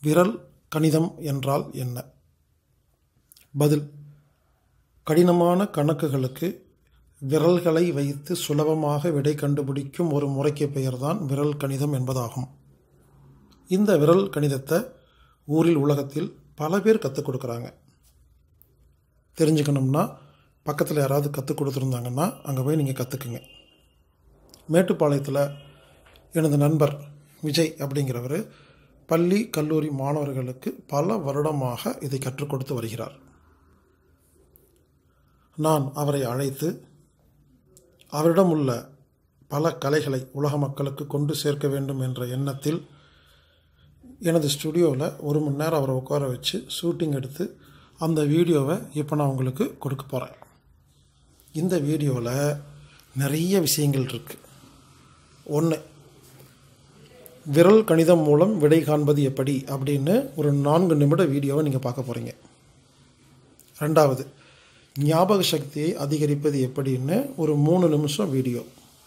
விரல் கணிதம் என்றால் என்ன பதில் கடினமான கணக்குகளுக்கு விரல்களை வைத்து சுலபமாக விடை கண்டுபிடிக்கும் ஒரு முறைக்கு பெயர்தான் விரல் கணிதம் என்பதாகும் இந்த விரல் கணிதத்தை ஊரில் உலகத்தில் பல பேர் கற்றுக் கொடுக்குறாங்க தெரிஞ்சுக்கணும்னா பக்கத்தில் யாராவது கற்றுக் கொடுத்துருந்தாங்கன்னா அங்கே போய் நீங்கள் கற்றுக்குங்க மேட்டுப்பாளையத்தில் எனது நண்பர் விஜய் அப்படிங்கிறவர் பள்ளி கல்லூரி மாணவர்களுக்கு பல வருடமாக இதை கற்றுக் கொடுத்து வருகிறார் நான் அவரை அழைத்து அவரிடம் உள்ள பல கலைகளை உலக மக்களுக்கு கொண்டு சேர்க்க வேண்டும் என்ற எண்ணத்தில் எனது ஸ்டுடியோவில் ஒரு மணி நேரம் அவரை உட்கார வச்சு ஷூட்டிங் எடுத்து அந்த வீடியோவை இப்போ நான் உங்களுக்கு கொடுக்க போகிறேன் இந்த வீடியோவில் நிறைய விஷயங்கள் இருக்குது ஒன்று விரல் கணிதம் மூலம் விடை காண்பது எப்படி அப்படின்னு ஒரு நான்கு நிமிட வீடியோவை நீங்கள் பார்க்க போகிறீங்க ரெண்டாவது ஞாபக சக்தியை அதிகரிப்பது எப்படின்னு ஒரு மூணு நிமிஷம் வீடியோ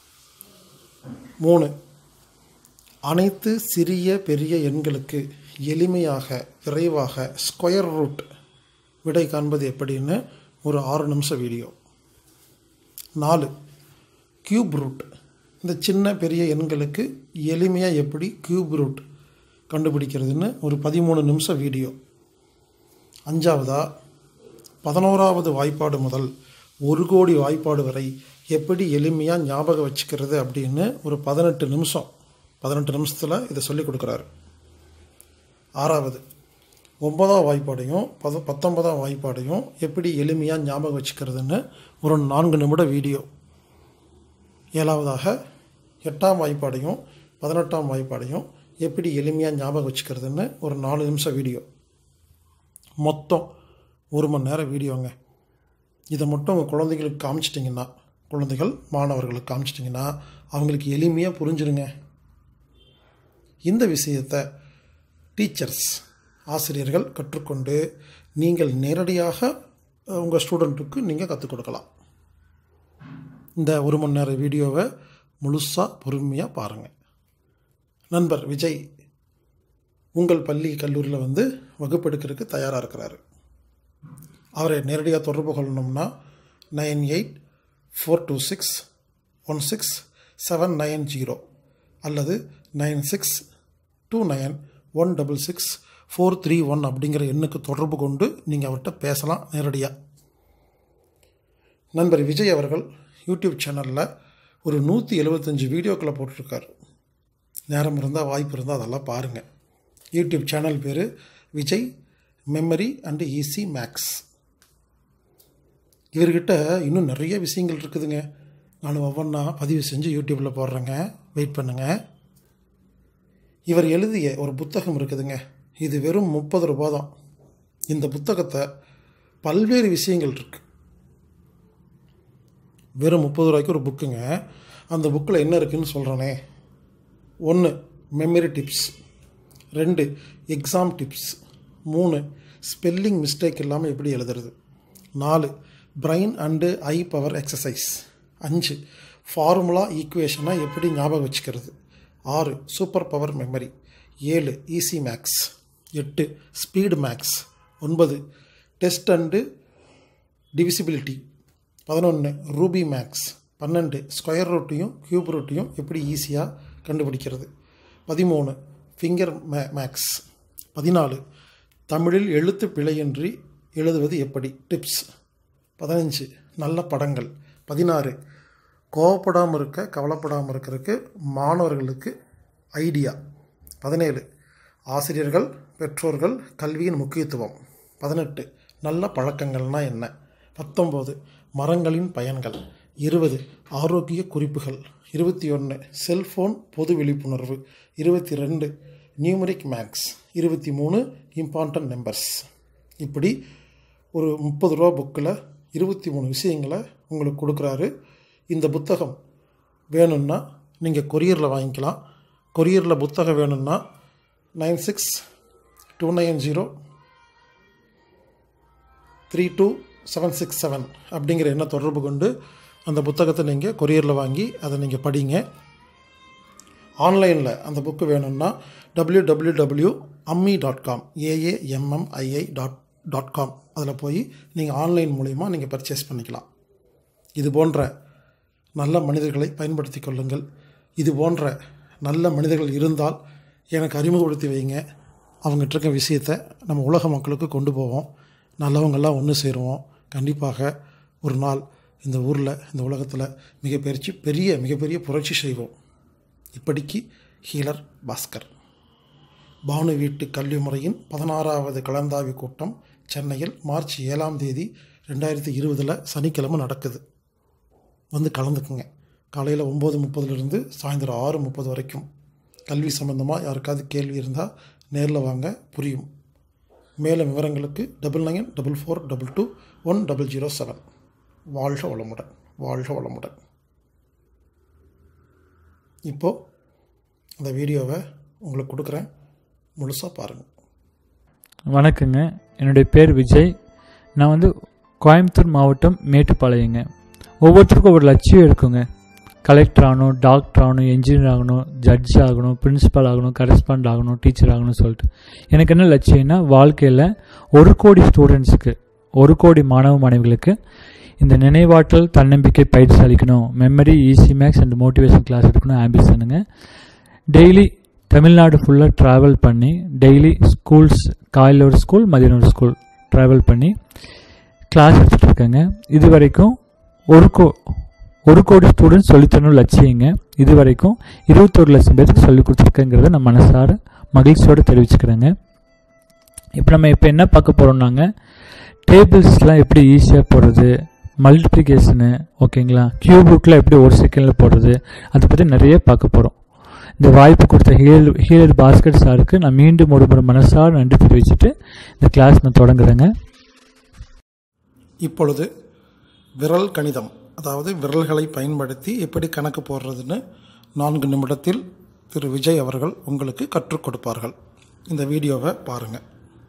மூணு அனைத்து சிறிய பெரிய எண்களுக்கு எளிமையாக விரைவாக ஸ்கொயர் ரூட் விடை காண்பது எப்படின்னு ஒரு ஆறு நிமிஷம் வீடியோ நாலு கியூப் ரூட் இந்த சின்ன பெரிய எண்களுக்கு எளிமையாக எப்படி கியூப் ரூட் கண்டுபிடிக்கிறதுன்னு ஒரு பதிமூணு நிமிஷம் வீடியோ அஞ்சாவதாக பதினோராவது வாய்ப்பாடு முதல் ஒரு கோடி வாய்ப்பாடு வரை எப்படி எளிமையாக ஞாபகம் வச்சுக்கிறது அப்படின்னு ஒரு பதினெட்டு நிமிஷம் பதினெட்டு நிமிஷத்தில் இதை சொல்லி கொடுக்குறாரு ஆறாவது ஒன்பதாம் வாய்ப்பாடையும் பத பத்தொன்பதாம் வாய்ப்பாடையும் எப்படி எளிமையாக ஞாபகம் வச்சுக்கிறதுன்னு ஒரு நான்கு நிமிட வீடியோ ஏழாவதாக எட்டாம் வாய்ப்பாடையும் பதினெட்டாம் வாய்ப்பாடையும் எப்படி எளிமையாக ஞாபகம் வச்சுக்கிறதுன்னு ஒரு நாலு நிமிஷம் வீடியோ மொத்தம் ஒரு மணி நேரம் வீடியோங்க இதை மட்டும் உங்கள் குழந்தைகளுக்கு காமிச்சிட்டிங்கன்னா குழந்தைகள் மாணவர்களுக்கு காமிச்சிட்டிங்கன்னா அவங்களுக்கு எளிமையாக புரிஞ்சிருங்க இந்த விஷயத்தை டீச்சர்ஸ் ஆசிரியர்கள் கற்றுக்கொண்டு நீங்கள் நேரடியாக உங்கள் ஸ்டூடெண்ட்டுக்கு நீங்கள் கற்றுக் கொடுக்கலாம் இந்த ஒரு மணி நேர வீடியோவை முழுசாக பொறுமையாக பாருங்கள் நண்பர் விஜய் உங்கள் பள்ளி கல்லூரியில் வந்து வகுப்பெடுக்கிறதுக்கு தயாராக இருக்கிறாரு அவரை நேரடியாக தொடர்பு கொள்ளணும்னா nine eight four two six one six seven nine zero அல்லது nine six two nine one double six four three one அப்படிங்கிற எண்ணுக்கு தொடர்பு கொண்டு நீங்கள் அவர்கிட்ட பேசலாம் நேரடியாக நண்பர் விஜய் அவர்கள் யூடியூப் சேனலில் ஒரு நூற்றி எழுபத்தஞ்சு வீடியோக்களை போட்டிருக்காரு நேரம் இருந்தால் வாய்ப்பு இருந்தால் அதெல்லாம் பாருங்கள் யூடியூப் சேனல் பேர் Vijay memory and easy maths இவர்கிட்ட இன்னும் நிறைய விஷயங்கள் இருக்குதுங்க நான் ஒவ்வொன்றா பதிவு செஞ்சு யூடியூப்பில் போடுறேங்க வெயிட் பண்ணுங்கள் இவர் எழுதிய ஒரு புத்தகம் இருக்குதுங்க இது வெறும் முப்பது ரூபா தான் இந்த புத்தகத்தை பல்வேறு விஷயங்கள் இருக்குது வெறும் முப்பது ரூபாய்க்கு ஒரு புக்குங்க அந்த புக்கில் என்ன இருக்குதுன்னு சொல்கிறேனே ஒன்று மெமரி டிப்ஸ் ரெண்டு எக்ஸாம் டிப்ஸ் மூணு ஸ்பெல்லிங் மிஸ்டேக் இல்லாமல் எப்படி எழுதுறது நாலு brain and eye power exercise அஞ்சு ஃபார்முலா ஈக்குவேஷனை எப்படி ஞாபகம் வச்சுக்கிறது ஆறு சூப்பர் பவர் மெமரி ஏழு ஈஸி மேக்ஸ் எட்டு ஸ்பீடு மேக்ஸ் ஒன்பது டெஸ்ட் அண்டு டிவிசிபிலிட்டி பதினொன்று ரூபி மேக்ஸ் பன்னெண்டு ஸ்கொயர் ரூட்டையும் க்யூப் ரூட்டையும் எப்படி ஈஸியாக கண்டுபிடிக்கிறது பதிமூணு ஃபிங்கர் மே மேக்ஸ் பதினாலு தமிழில் எழுத்து பிழையின்றி எழுதுவது எப்படி டிப்ஸ் பதினஞ்சு நல்ல படங்கள் பதினாறு கோவப்படாமல் இருக்க கவலைப்படாமல் இருக்கிறதுக்கு மாணவர்களுக்கு ஐடியா பதினேழு ஆசிரியர்கள் பெற்றோர்கள் கல்வியின் முக்கியத்துவம் பதினெட்டு நல்ல பழக்கங்கள்னால் என்ன பத்தொம்போது மரங்களின் பயன்கள் இருபது ஆரோக்கிய குறிப்புகள் இருபத்தி ஒன்று செல்ஃபோன் பொது விழிப்புணர்வு இருபத்தி ரெண்டு நியூமரிக் மேக்ஸ் இருபத்தி மூணு இம்பார்ட்டன்ட் நம்பர்ஸ் இப்படி ஒரு முப்பது ரூபா புக்கில் இருபத்தி மூணு விஷயங்களை உங்களுக்கு கொடுக்குறாரு இந்த புத்தகம் வேணும்னா நீங்கள் கொரியரில் வாங்கிக்கலாம் கொரியரில் புத்தகம் வேணும்னா nine six two nine zero three two seven six seven அப்படிங்கிற எண்ணை தொடர்பு கொண்டு அந்த புத்தகத்தை நீங்கள் கொரியரில் வாங்கி அதை நீங்கள் படிங்க ஆன்லைனில் அந்த புக்கு வேணும்னா டபிள்யூ டபிள்யூ டபிள்யூ அம்மி dot com A A M M I I dot dot com அதில் போய் நீங்கள் ஆன்லைன் மூலிமா நீங்கள் பர்ச்சேஸ் பண்ணிக்கலாம் இது போன்ற நல்ல மனிதர்களை பயன்படுத்தி கொள்ளுங்கள் இது போன்ற நல்ல மனிதர்கள் இருந்தால் எனக்கு அறிமுகப்படுத்தி வைங்க அவங்ககிட்ட இருக்க விஷயத்தை நம்ம உலக மக்களுக்கு கொண்டு போவோம் நல்லவங்கெல்லாம் ஒன்று சேருவோம் கண்டிப்பாக ஒரு நாள் இந்த ஊரில் இந்த உலகத்தில் மிகப்பெரிய பெரிய மிகப்பெரிய புரட்சி செய்வோம் இப்படிக்கு ஹீலர் பாஸ்கர் பானு வீட்டு கல்வி முறையின் பதினாறாவது கலந்தாய்வு கூட்டம் சென்னையில் மார்ச் ஏழாம் தேதி ரெண்டாயிரத்தி இருபதில் சனிக்கிழமை நடக்குது வந்து கலந்துக்குங்க காலையில் ஒம்பது முப்பதுலேருந்து சாயந்தரம் ஆறு முப்பது வரைக்கும் கல்வி சம்மந்தமாக யாருக்காவது கேள்வி இருந்தால் நேரில் வாங்க புரியும் மேலும் விவரங்களுக்கு double nine double four double two one double zero seven வாழ்க வளமுடன் வாழ்க வளமுடன் இப்போது அந்த வீடியோவை உங்களுக்கு கொடுக்குறேன் முழுசாக பாருங்கள் வணக்கங்க என்னுடைய பேர் விஜய் நான் வந்து கோயம்புத்தூர் மாவட்டம் மேட்டுப்பாளையங்க ஒவ்வொருத்தருக்கும் ஒவ்வொரு லட்சியம் இருக்குங்க கலெக்டர் ஆகணும் டாக்டர் ஆகணும் என்ஜினியர் ஆகணும் ஜட்ஜ் ஆகணும் பிரின்சிபால் ஆகணும் கரஸ்பாண்ட் ஆகணும் டீச்சர் ஆகணும்னு சொல்லிட்டு எனக்கு என்ன லட்சியம்னா வாழ்க்கையில் ஒரு கோடி ஸ்டூடெண்ட்ஸுக்கு ஒரு கோடி மாணவ மாணவிகளுக்கு இந்த நினைவாற்றல் தன்னம்பிக்கை பயிற்சி அளிக்கணும் memory easy maths and motivation class எடுக்கணும் ஆம்பிஷனுங்க டெய்லி தமிழ்நாடு ஃபுல்லாக ட்ராவல் பண்ணி டெய்லி ஸ்கூல்ஸ் காலையில் ஒரு ஸ்கூல் மதியம் ஒரு ஸ்கூல் ட்ராவல் பண்ணி கிளாஸ் எடுத்துகிட்டு இருக்கேங்க இது வரைக்கும் ஒரு கோ ஒரு கோடி ஸ்டூடெண்ட்ஸ் சொல்லித்தரணும் லட்சியங்க இது வரைக்கும் இருபத்தொரு லட்சம் பேருக்கு சொல்லிக் கொடுத்துருக்கேங்கிறத நான் மனசார மகிழ்ச்சியோடு தெரிவிச்சுக்கிறேங்க இப்போ நம்ம இப்போ என்ன பார்க்க போகிறோம்னாங்க டேபிள்ஸ்லாம் எப்படி ஈஸியாக போடுறது மல்டிப்ளிகேஷனு ஓகேங்களா கியூபுக்கில் எப்படி ஒரு செகண்டில் போடுறது அதை பற்றி நிறைய பார்க்க போகிறோம் இந்த வாய்ப்பு கொடுத்த ஹீல் ஹீலர் பாஸ்கர் சாருக்கு நான் மீண்டும் ஒரு முறை மனசார நன்றி தெரிவிச்சுட்டு இந்த கிளாஸ் நான் தொடங்குறேங்க இப்பொழுது விரல் கணிதம் அதாவது விரல்களை பயன்படுத்தி எப்படி கணக்கு போடுறதுன்னு நான்கு நிமிடத்தில் திரு விஜய் அவர்கள் உங்களுக்கு கற்றுக் கொடுப்பார்கள் இந்த வீடியோவை பாருங்கள்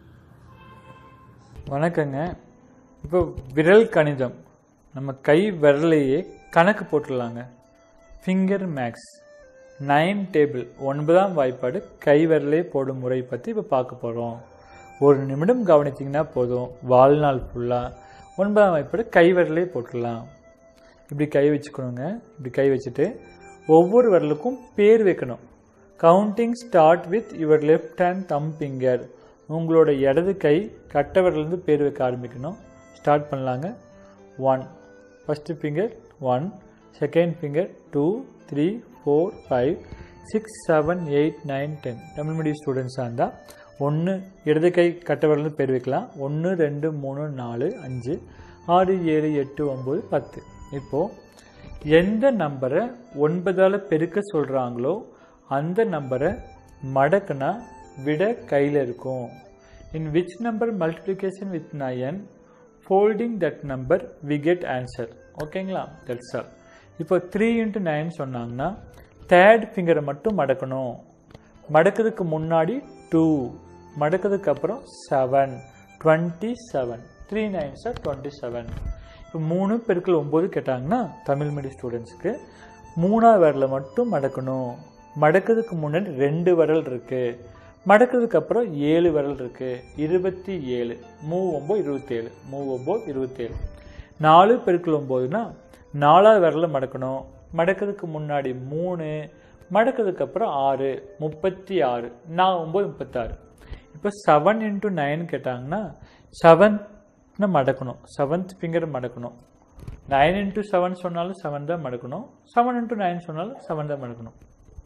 வணக்கங்க இப்போ விரல் கணிதம் நம்ம கை விரலையே கணக்கு போட்டுடலாங்க ஃபிங்கர் மேக்ஸ் நைன் டேபிள் ஒன்பதாம் வாய்ப்பாடு கை விரலே போடும் முறை பற்றி இப்போ பார்க்க போகிறோம் ஒரு நிமிடம் கவனிச்சிங்கன்னா போதும் வாழ்நாள் ஃபுல்லாக ஒன்பதாம் வாய்ப்பாடு கை விரலே போட்டுடலாம் இப்படி கை வச்சுக்கணுங்க இப்படி கை வச்சுட்டு ஒவ்வொரு விரலுக்கும் பேர் வைக்கணும் counting start with your left hand thumb finger உங்களோட இடது கை கட்ட விரலேருந்து பேர் வைக்க ஆரம்பிக்கணும் ஸ்டார்ட் பண்ணலாங்க one first finger one second finger two three four five six seven eight nine ten Tamil medium ஸ்டூடெண்ட்ஸாக இருந்தால் ஒன்று இடது கை கட்ட விரலேருந்து பேர் வைக்கலாம் ஒன்று ரெண்டு மூணு நாலு அஞ்சு ஆறு ஏழு எட்டு ஒம்பது பத்து இப்போது எந்த நம்பரை ஒன்பதால் பெருக்க சொல்கிறாங்களோ அந்த நம்பரை மடக்குனா விட கையில் இருக்கும் in which number multiplication with nine folding that number we get answer ஓகேங்களா தட்ஸ் ஆல் இப்போ த்ரீ இன்ட்டு நைன் சொன்னாங்கன்னா தேர்ட் ஃபிங்கரை மட்டும் மடக்கணும் மடக்கிறதுக்கு முன்னாடி டூ மடக்கிறதுக்கு அப்புறம் seven twenty seven three nine sir twenty seven இப்போ மூணு பெருக்கள் ஒம்பது கேட்டாங்கன்னா தமிழ் மீடியம் ஸ்டூடெண்ட்ஸ்க்கு மூணாவது விரலை மட்டும் மடக்கணும் மடக்கிறதுக்கு முன்னாடி ரெண்டு விரல் இருக்குது மடக்கிறதுக்கு அப்புறம் ஏழு விரல் இருக்குது இருபத்தி ஏழு மூ ஒம்பது இருபத்தேழு மூ ஒம்பது இருபத்தேழு நாலு பெருக்கள் ஒம்போதுன்னா நாலாவது விரலை மடக்கணும் மடக்கிறதுக்கு முன்னாடி மூணு மடக்கிறதுக்கு அப்புறம் ஆறு முப்பத்தி ஆறு நான் ஒம்பது முப்பத்தாறு இப்போ செவன் இன்ட்டு நைன் கேட்டாங்கன்னா செவன்த்னு மடக்கணும் செவன்த் ஃபிங்கர் மடக்கணும் நைன் இன்ட்டு செவன் சொன்னாலும் செவன் தான் மடக்கணும் செவன் இன்ட்டு நைன் சொன்னாலும் செவன் தான் மடக்கணும்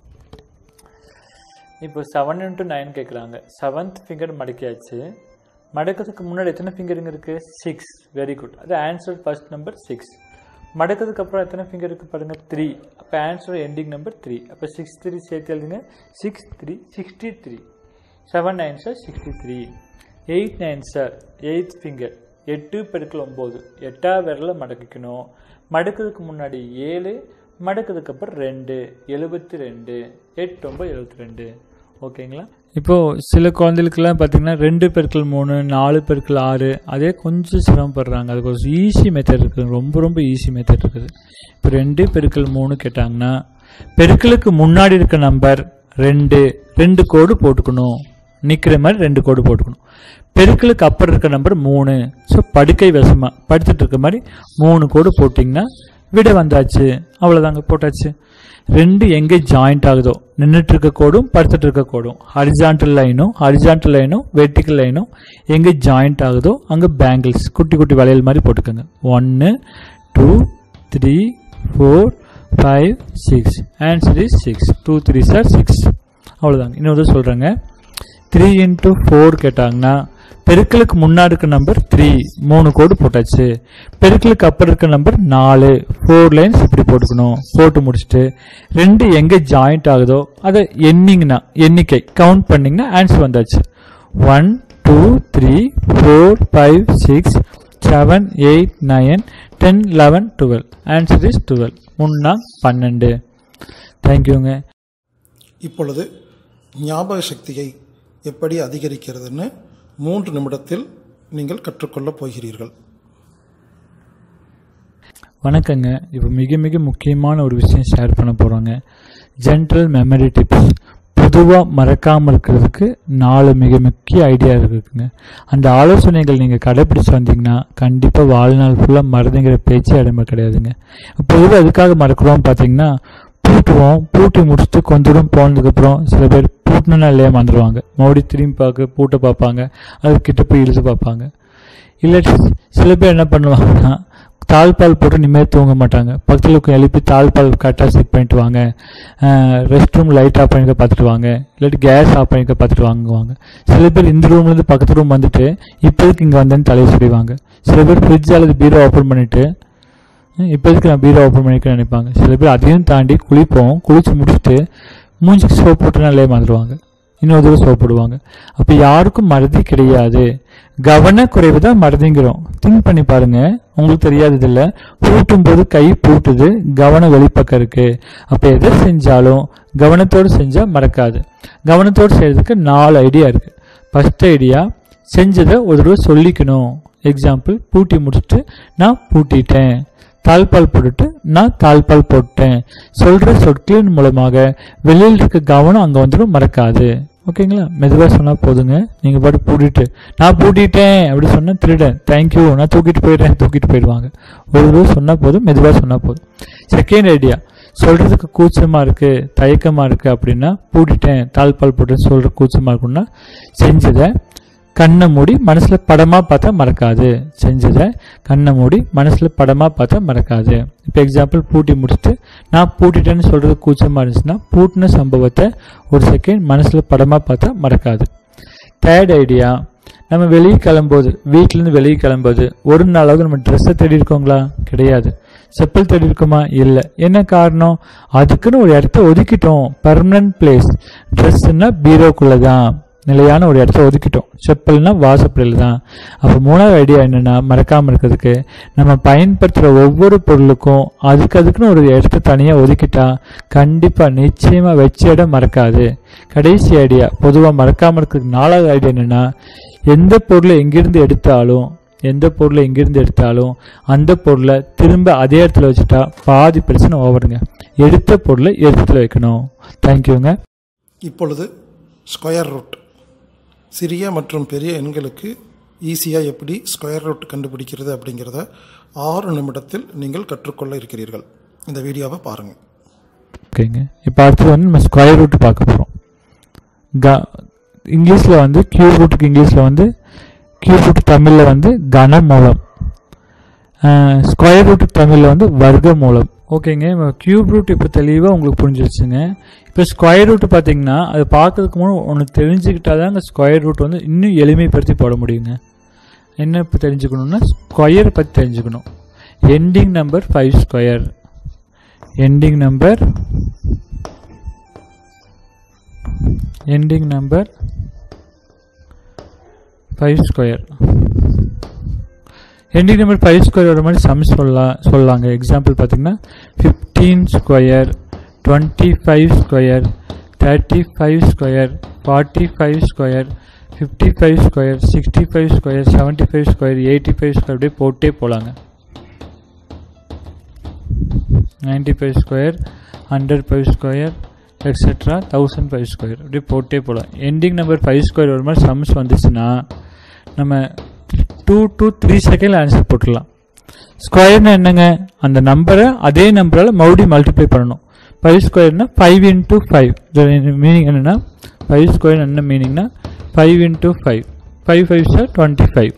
இப்போ செவன் இன்ட்டு நைன் கேட்குறாங்க செவன்த் ஃபிங்கர் மடக்கியாச்சு மடக்கிறதுக்கு முன்னாடி எத்தனை ஃபிங்கருங்க இருக்குது சிக்ஸ் வெரி குட் அது ஆன்சர் ஃபர்ஸ்ட் நம்பர் சிக்ஸ் மடக்கிறதுக்கு அப்புறம் எத்தனை ஃபிங்கர் இருக்குது பாருங்க த்ரீ அப்போ ஆன்சர் எண்டிங் நம்பர் த்ரீ அப்போ சிக்ஸ் த்ரீ சேர்த்து எழுதுங்க six three sixty three seven nine sir sixty three eight nine sir eighth finger எட்டு பெருக்கள் ஒம்பது எட்டாவது விரல மடக்கிக்கணும் மடக்கிறதுக்கு முன்னாடி ஏழு மடக்கிறதுக்கு அப்புறம் ரெண்டு எழுபத்தி ரெண்டு எட்டு ஒம்பது எழுபத்தி ரெண்டு ஓகேங்களா இப்போது சில குழந்தைகளுக்கெல்லாம் பார்த்தீங்கன்னா ரெண்டு பெருக்கள் மூணு நாலு பெருக்கள் ஆறு அதே கொஞ்சம் சிரமப்படுறாங்க அதுக்கு ஒரு ஈஸி மெத்தட் இருக்குது ரொம்ப ரொம்ப ஈஸி மெத்தட் இருக்குது இப்போ ரெண்டு பெருக்கள் மூணு கேட்டாங்கன்னா பெருக்களுக்கு முன்னாடி இருக்க நம்பர் ரெண்டு ரெண்டு கோடு போட்டுக்கணும் நிற்கிற மாதிரி ரெண்டு கோடு போட்டுக்கணும் பெருக்கலுக்கு அப்புறம் இருக்க நம்பர் மூணு ஸோ படுக்கை வசமா படுத்துட்டு இருக்க மாதிரி மூணு கோடு போட்டிங்கன்னா விட வந்தாச்சு அவ்வளோதாங்க போட்டாச்சு ரெண்டு எங்கே ஜாயிண்ட் ஆகுதோ நின்றுட்டு இருக்க கோடும் படுத்துட்டு இருக்க கோடும் ஹரிஜான்டல் லைனும் ஹரிஜான்டல் லைனும் வெர்டிக்கல் லைனும் எங்கே ஜாயிண்ட் ஆகுதோ அங்கே பேங்கிள்ஸ் குட்டி குட்டி வளையல் மாதிரி போட்டுக்கோங்க ஒன்று two three four five six answer is six two three sir six அவ்வளோதாங்க இன்னொரு சொல்கிறேங்க த்ரீ இன்ட்டு ஃபோர் கேட்டாங்கன்னா பெருக்கலுக்கு முன்னாடி இருக்க நம்பர் த்ரீ மூணு கோடு போட்டாச்சு பெருக்கலுக்கு அப்புறம் இருக்க நம்பர் நாலு ஃபோர் லைன்ஸ் இப்படி போட்டுக்கணும் போட்டு முடிச்சுட்டு ரெண்டு எங்கே ஜாயிண்ட் ஆகுதோ அதை எண்ணிங்கன்னா எண்ணிக்கை கவுண்ட் பண்ணிங்கன்னா ஆன்சர் வந்தாச்சு one two three four five six seven eight nine ten eleven twelve answer is twelve முன்னா பன்னெண்டு தேங்க்யூங்க இப்பொழுது ஞாபக சக்தியை எப்படி அதிகரிக்கிறதுன்னு மூன்று நிமிடத்தில் நீங்கள் கற்றுக்கொள்ளப் போகிறீர்கள் வணக்கங்க இப்போ மிக மிக முக்கியமான ஒரு விஷயம் ஷேர் பண்ண போகிறோங்க ஜென்ரல் மெமரி டிப்ஸ் பொதுவாக மறக்காமல் இருக்கிறதுக்கு நாலு மிக முக்கிய ஐடியா இருக்குங்க அந்த ஆலோசனைகள் நீங்கள் கடைப்பிடிச்சு வந்தீங்கன்னா கண்டிப்பாக வாழ்நாள் ஃபுல்லாக மறந்துங்கிற பேச்சே அடைமை கிடையாதுங்க பொதுவாக எதுக்காக மறக்கிறோம் பார்த்தீங்கன்னா பூட்டுவோம் பூட்டி முடிச்சுட்டு கொஞ்ச தூரம் போனதுக்கப்புறம் சில பேர் பூட்டினா இல்லையா மறந்துடுவாங்க மறுபடியும் திரும்பி பார்க்க பூட்டை பார்ப்பாங்க அது கிட்ட போய் இழுத்து பார்ப்பாங்க இல்லாட்டி சில பேர் என்ன பண்ணுவாங்கன்னா தாழ்பால் போட்டு நிம்மதியாக தூங்க மாட்டாங்க பக்கத்தில் இருக்க எழுப்பி தாழ்பால் கரெக்டாக செக் பண்ணிட்டு வாங்க ரெஸ்ட் ரூம் லைட் ஆஃப் பண்ணிக்க பார்த்துட்டு வாங்க இல்லாட்டி கேஸ் ஆஃப் பண்ணிக்க பார்த்துட்டு வாங்குவாங்க சில பேர் இந்த ரூம்லேருந்து பக்கத்து ரூம் வந்துட்டு இப்போதைக்கு இங்கே வந்தேன்னு தலையை சொல்லிடுவாங்க சில பேர் ஃப்ரிட்ஜ் அல்லது பீரோ ஓப்பன் பண்ணிவிட்டு இப்போதைக்கு நான் பீரோ ஓப்பன் பண்ணிக்க நினைப்பாங்க சில பேர் அதையும் தாண்டி குளிப்போம் குளிச்சு முடிச்சுட்டு மூஞ்சிக்கு சோப் போட்டு நல்லே மறந்துடுவாங்க இன்னொரு தடவை சோப் போடுவாங்க அப்போ யாருக்கும் மறதி கிடையாது கவனக்குறைவு தான் மறதிங்கிறோம் திங்க் பண்ணி பாருங்க உங்களுக்கு தெரியாதது இல்லை பூட்டும் போது கை பூட்டுது கவனம் வெளிப்பக்கம் இருக்கு அப்போ எதை செஞ்சாலும் கவனத்தோடு செஞ்சால் மறக்காது கவனத்தோடு செய்யறதுக்கு நாலு ஐடியா இருக்கு ஃபர்ஸ்ட் ஐடியா செஞ்சதை ஒரு தடவை சொல்லிக்கணும் எக்ஸாம்பிள் பூட்டி முடிச்சுட்டு நான் பூட்டிட்டேன் தாழ்பால் போட்டுட்டு நான் தாழ்பால் போட்டேன் சொல்ற சொற்களின் மூலமாக வெளியில் இருக்க கவனம் அங்க வந்துடும் மறக்காது ஓகேங்களா மெதுவாக சொன்னா போதுங்க நீங்க பாட்டு பூட்டிட்டு நான் பூட்டிட்டேன் அப்படி சொன்னா திருடன் தேங்க்யூ நான் தூக்கிட்டு போயிடுறேன் தூக்கிட்டு போயிடுவாங்க ஒரு தடவை சொன்னா போதும் மெதுவாக சொன்னா போதும் செகண்ட் ஐடியா சொல்றதுக்கு கூச்சமா இருக்கு தயக்கமா இருக்கு அப்படின்னா பூட்டிட்டேன் தாழ்பால் போட்டு சொல்ற கூச்சமா இருக்குன்னா செஞ்சதை கண்ணை மூடி மனசுல படமா பார்த்தா மறக்காது செஞ்சதை கண்ணை மூடி மனசுல படமா பார்த்தா மறக்காது இப்போ எக்ஸாம்பிள் பூட்டி முடிச்சுட்டு நான் பூட்டிட்டேன்னு சொல்றது கூச்சமா இருந்துச்சுன்னா பூட்டின சம்பவத்தை ஒரு செகண்ட் மனசுல படமா பார்த்தா மறக்காது தேர்ட் ஐடியா நம்ம வெளியே கிளம்போது வீட்டிலேருந்து வெளியே கிளம்போது ஒரு நாளாவது நம்ம ட்ரெஸ்ஸை தேடி இருக்கோங்களா கிடையாது செப்பல் தேடி இருக்கோமா இல்லை என்ன காரணம் அதுக்குன்னு ஒரு இடத்த ஒதுக்கிட்டோம் பர்மனன்ட் பிளேஸ் ட்ரெஸ்ஸுன்னா பீரோக்குள்ளே தான் நிலையான ஒரு இடத்த ஒதுக்கிட்டோம் செப்பல்னா வாசப்படியில் தான் அப்போ மூணாவது ஐடியா என்னென்னா மறக்காமல் இருக்கிறதுக்கு நம்ம பயன்படுத்துகிற ஒவ்வொரு பொருளுக்கும் அதுக்கு அதுக்குன்னு ஒரு இடத்த தனியாக ஒதுக்கிட்டா கண்டிப்பாக நிச்சயமாக வச்ச இடம் மறக்காது கடைசி ஐடியா பொதுவாக மறக்காமல் இருக்கிறதுக்கு நாலாவது ஐடியா என்னென்னா எந்த பொருளை எங்கிருந்து எடுத்தாலும் எந்த பொருளை எங்கிருந்து எடுத்தாலும் அந்த பொருளை திரும்ப அதே இடத்துல வச்சுட்டா பாதி பிரச்சனை ஓவருங்க எடுத்த பொருளை இடத்துல வைக்கணும் தேங்க்யூங்க இப்பொழுது ஸ்கொயர் ரூட் சிறிய மற்றும் பெரிய எண்களுக்கு ஈஸியாக எப்படி ஸ்கொயர் ரூட் கண்டுபிடிக்கிறது அப்படிங்கிறத ஆறு நிமிடத்தில் நீங்கள் கற்றுக்கொள்ள இருக்கிறீர்கள் இந்த வீடியோவை பாருங்கள் ஓகேங்க இப்போ அடுத்து வந்து நம்ம ஸ்கொயர் ரூட் பார்க்க போகிறோம் க இங்கிலீஷில் வந்து கியூப் ரூட்டுக்கு இங்கிலீஷில் வந்து கியூப் ரூட் தமிழில் வந்து கனமூலம் ஸ்கொயர் ரூட்டுக்கு தமிழில் வந்து வர்க்க மூலம் ஓகேங்க இப்போ கியூப் ரூட் இப்போ தெளிவாக உங்களுக்கு புரிஞ்சிருச்சுங்க இப்போ ஸ்கொயர் ரூட் பார்த்தீங்கன்னா அது பார்க்கறதுக்கு முன்னாடி ஒன்று தெரிஞ்சுக்கிட்டா தான் அந்த ஸ்கொயர் ரூட் வந்து இன்னும் எளிமைப்படுத்தி போட முடியுங்க என்ன இப்போ தெரிஞ்சுக்கணும்னா ஸ்கொயர் பற்றி தெரிஞ்சுக்கணும் ending number five square ending number ending number five square ending number five square வர மாதிரி சம் சொல்லலாம் சொல்லலாங்க எக்ஸாம்பிள் பார்த்தீங்கன்னா fifteen square twenty five square thirty five square forty five square fifty five square sixty five square seventy five square eighty five square அப்படியே போட்டே போகலாங்க ninety five square hundred five square etcetera thousand five square இப்படி போட்டே போகலாம் ending number five square ஒரு மாதிரி sums வந்துச்சுன்னா நம்ம two to three second answer போட்டுடலாம் ஸ்கொயர்னா என்னங்க அந்த நம்பரை அதே நம்பரால் மறுபடியும் மல்டிப்ளை பண்ணணும் ஃபைவ் ஸ்கொயர்னா ஃபைவ் இன்ட்டு ஃபைவ் மீனிங் என்னென்னா ஃபைவ் ஸ்கொயர் என்ன மீனிங்னா five into five five five sir twenty five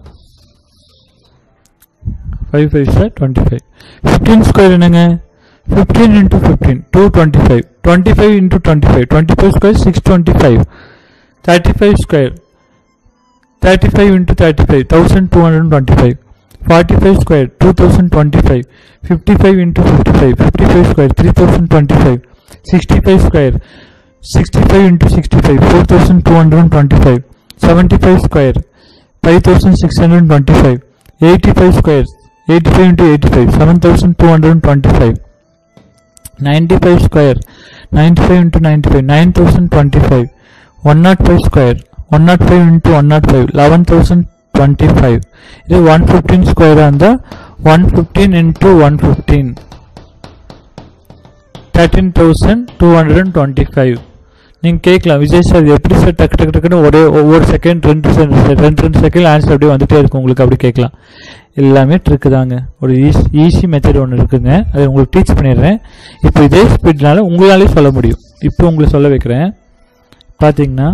five five sir twenty five fifteen square என்னங்க fifteen into fifteen two twenty five twenty five into twenty five twenty five square six twenty five thirty five square thirty five into thirty five thousand two hundred twenty five forty five square two thousand twenty five fifty five into fifty five fifty five square three thousand twenty five sixty five square sixty five into sixty five four thousand two hundred twenty five seventy five square five thousand six hundred twenty five eighty five square eighty five into eighty five seven thousand two hundred twenty five ninety five square ninety five into ninety five nine thousand twenty five one nought five square one nought five into one nought five eleven thousand twenty five இது one fifteen ஸ்கொயராக இருந்தால் one fifteen into one fifteen thirteen thousand two hundred and twenty five நீங்கள் கேட்கலாம் Vijay sir இது எப்படி sir டக்கு டக்கு டக்குன்னு ஒரே ஒவ்வொரு செகண்ட் ரெண்டு செகண்ட் ரெண்டு ரெண்டு செகண்ட் ஆன்சர் அப்படியே வந்துட்டே இருக்கும் உங்களுக்கு அப்படி கேட்கலாம் எல்லாமே ட்ரிக்கு தாங்க ஒரு ஈஸி ஈஸி மெத்தட் ஒன்று இருக்குங்க அதை உங்களுக்கு டீச் பண்ணிடுறேன் இப்போ இதே ஸ்பீட்னால உங்களாலே சொல்ல முடியும் இப்போ உங்களை சொல்ல வைக்கிறேன் பார்த்தீங்கன்னா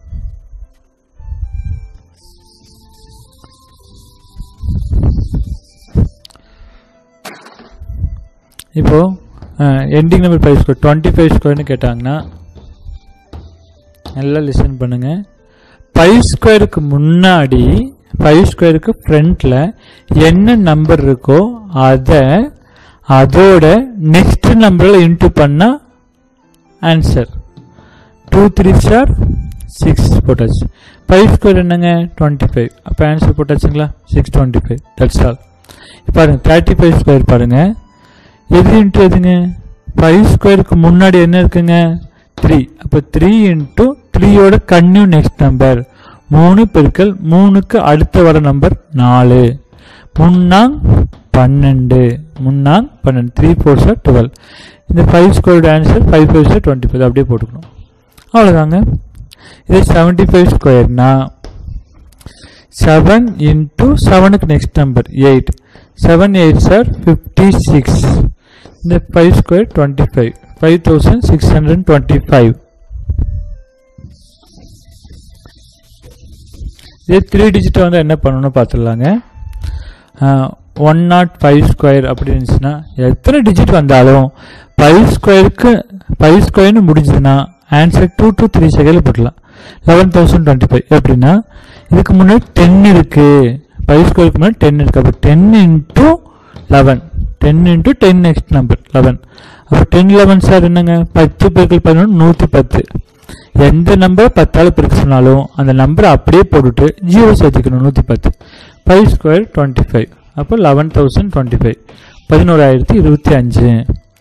இப்போ ending number five square twenty five ஸ்கொயர்னு கேட்டாங்கன்னா நல்லா லிசன் பண்ணுங்க ஃபைவ் ஸ்கொயருக்கு முன்னாடி ஃபைவ் ஸ்கொயருக்கு ஃப்ரண்ட்ல என்ன நம்பர் இருக்கோ அதை அதோட நெக்ஸ்ட் நம்பரில் இன்ட்டு பண்ணால் answer two three star six போட்டாச்சு ஃபைவ் ஸ்கொயர் என்னங்க டுவெண்ட்டி ஃபைவ் அப்போ ஆன்சர் போட்டாச்சுங்களா six twenty five that's all பாருங்க தேர்ட்டி ஃபைவ் ஸ்கொயர் பாருங்க எது இன்ட்டு எதுங்க ஃபைவ் ஸ்கொயருக்கு முன்னாடி என்ன இருக்குங்க த்ரீ அப்போ த்ரீ இன்ட்டு த்ரீயோட கன்யூ நெக்ஸ்ட் நம்பர் மூணு பெருக்கல் மூணுக்கு அடுத்த வர நம்பர் நாலு முன்னாங் பன்னெண்டு முன்னாங் பன்னெண்டு த்ரீ ஃபோர் சார் டுவெல் இந்த ஃபைவ் ஸ்கொயரோட answer five five sir twenty five அப்படியே போட்டுக்கணும் அவ்வளோதாங்க இது செவன்ட்டி ஃபைவ் ஸ்கொயர்னா செவன் இன்ட்டு செவனுக்கு next number eight seven eight sir fifty six இந்த five square twenty five five thousand six hundred twenty five இது த்ரீ டிஜிட் வந்து என்ன பண்ணணும்னு பார்த்துடலாங்க ஒன் நாட் ஃபைவ் ஸ்கொயர் அப்படி இருந்துச்சுன்னா எத்தனை டிஜிட் வந்தாலும் ஃபைவ் ஸ்கொயருக்கு ஃபைவ் ஸ்கொயர்னு முடிஞ்சதுன்னா answer two to three second போட்டலாம் லெவன் தௌசண்ட் டுவெண்ட்டி ஃபைவ் எப்படின்னா இதுக்கு முன்னாடி டென் இருக்கு ஃபைவ் ஸ்கொயருக்கு முன்னாடி டென் இருக்கு அப்போ ten into eleven ten into ten next number eleven அப்போ டென் லெவன் சார் என்னங்க பத்து பெருக்கள் பதினொன்று நூற்றி பத்து எந்த நம்பரை பத்தால் பெருக்க சொன்னாலும் அந்த நம்பரை அப்படியே போட்டுட்டு ஜீரோ சேர்த்துக்கணும் நூற்றி பத்து ஃபைவ் ஸ்கொயர் டுவெண்ட்டி ஃபைவ் அப்போ லெவன் தௌசண்ட் டுவெண்ட்டி ஃபைவ் பதினோராயிரத்தி இருபத்தி அஞ்சு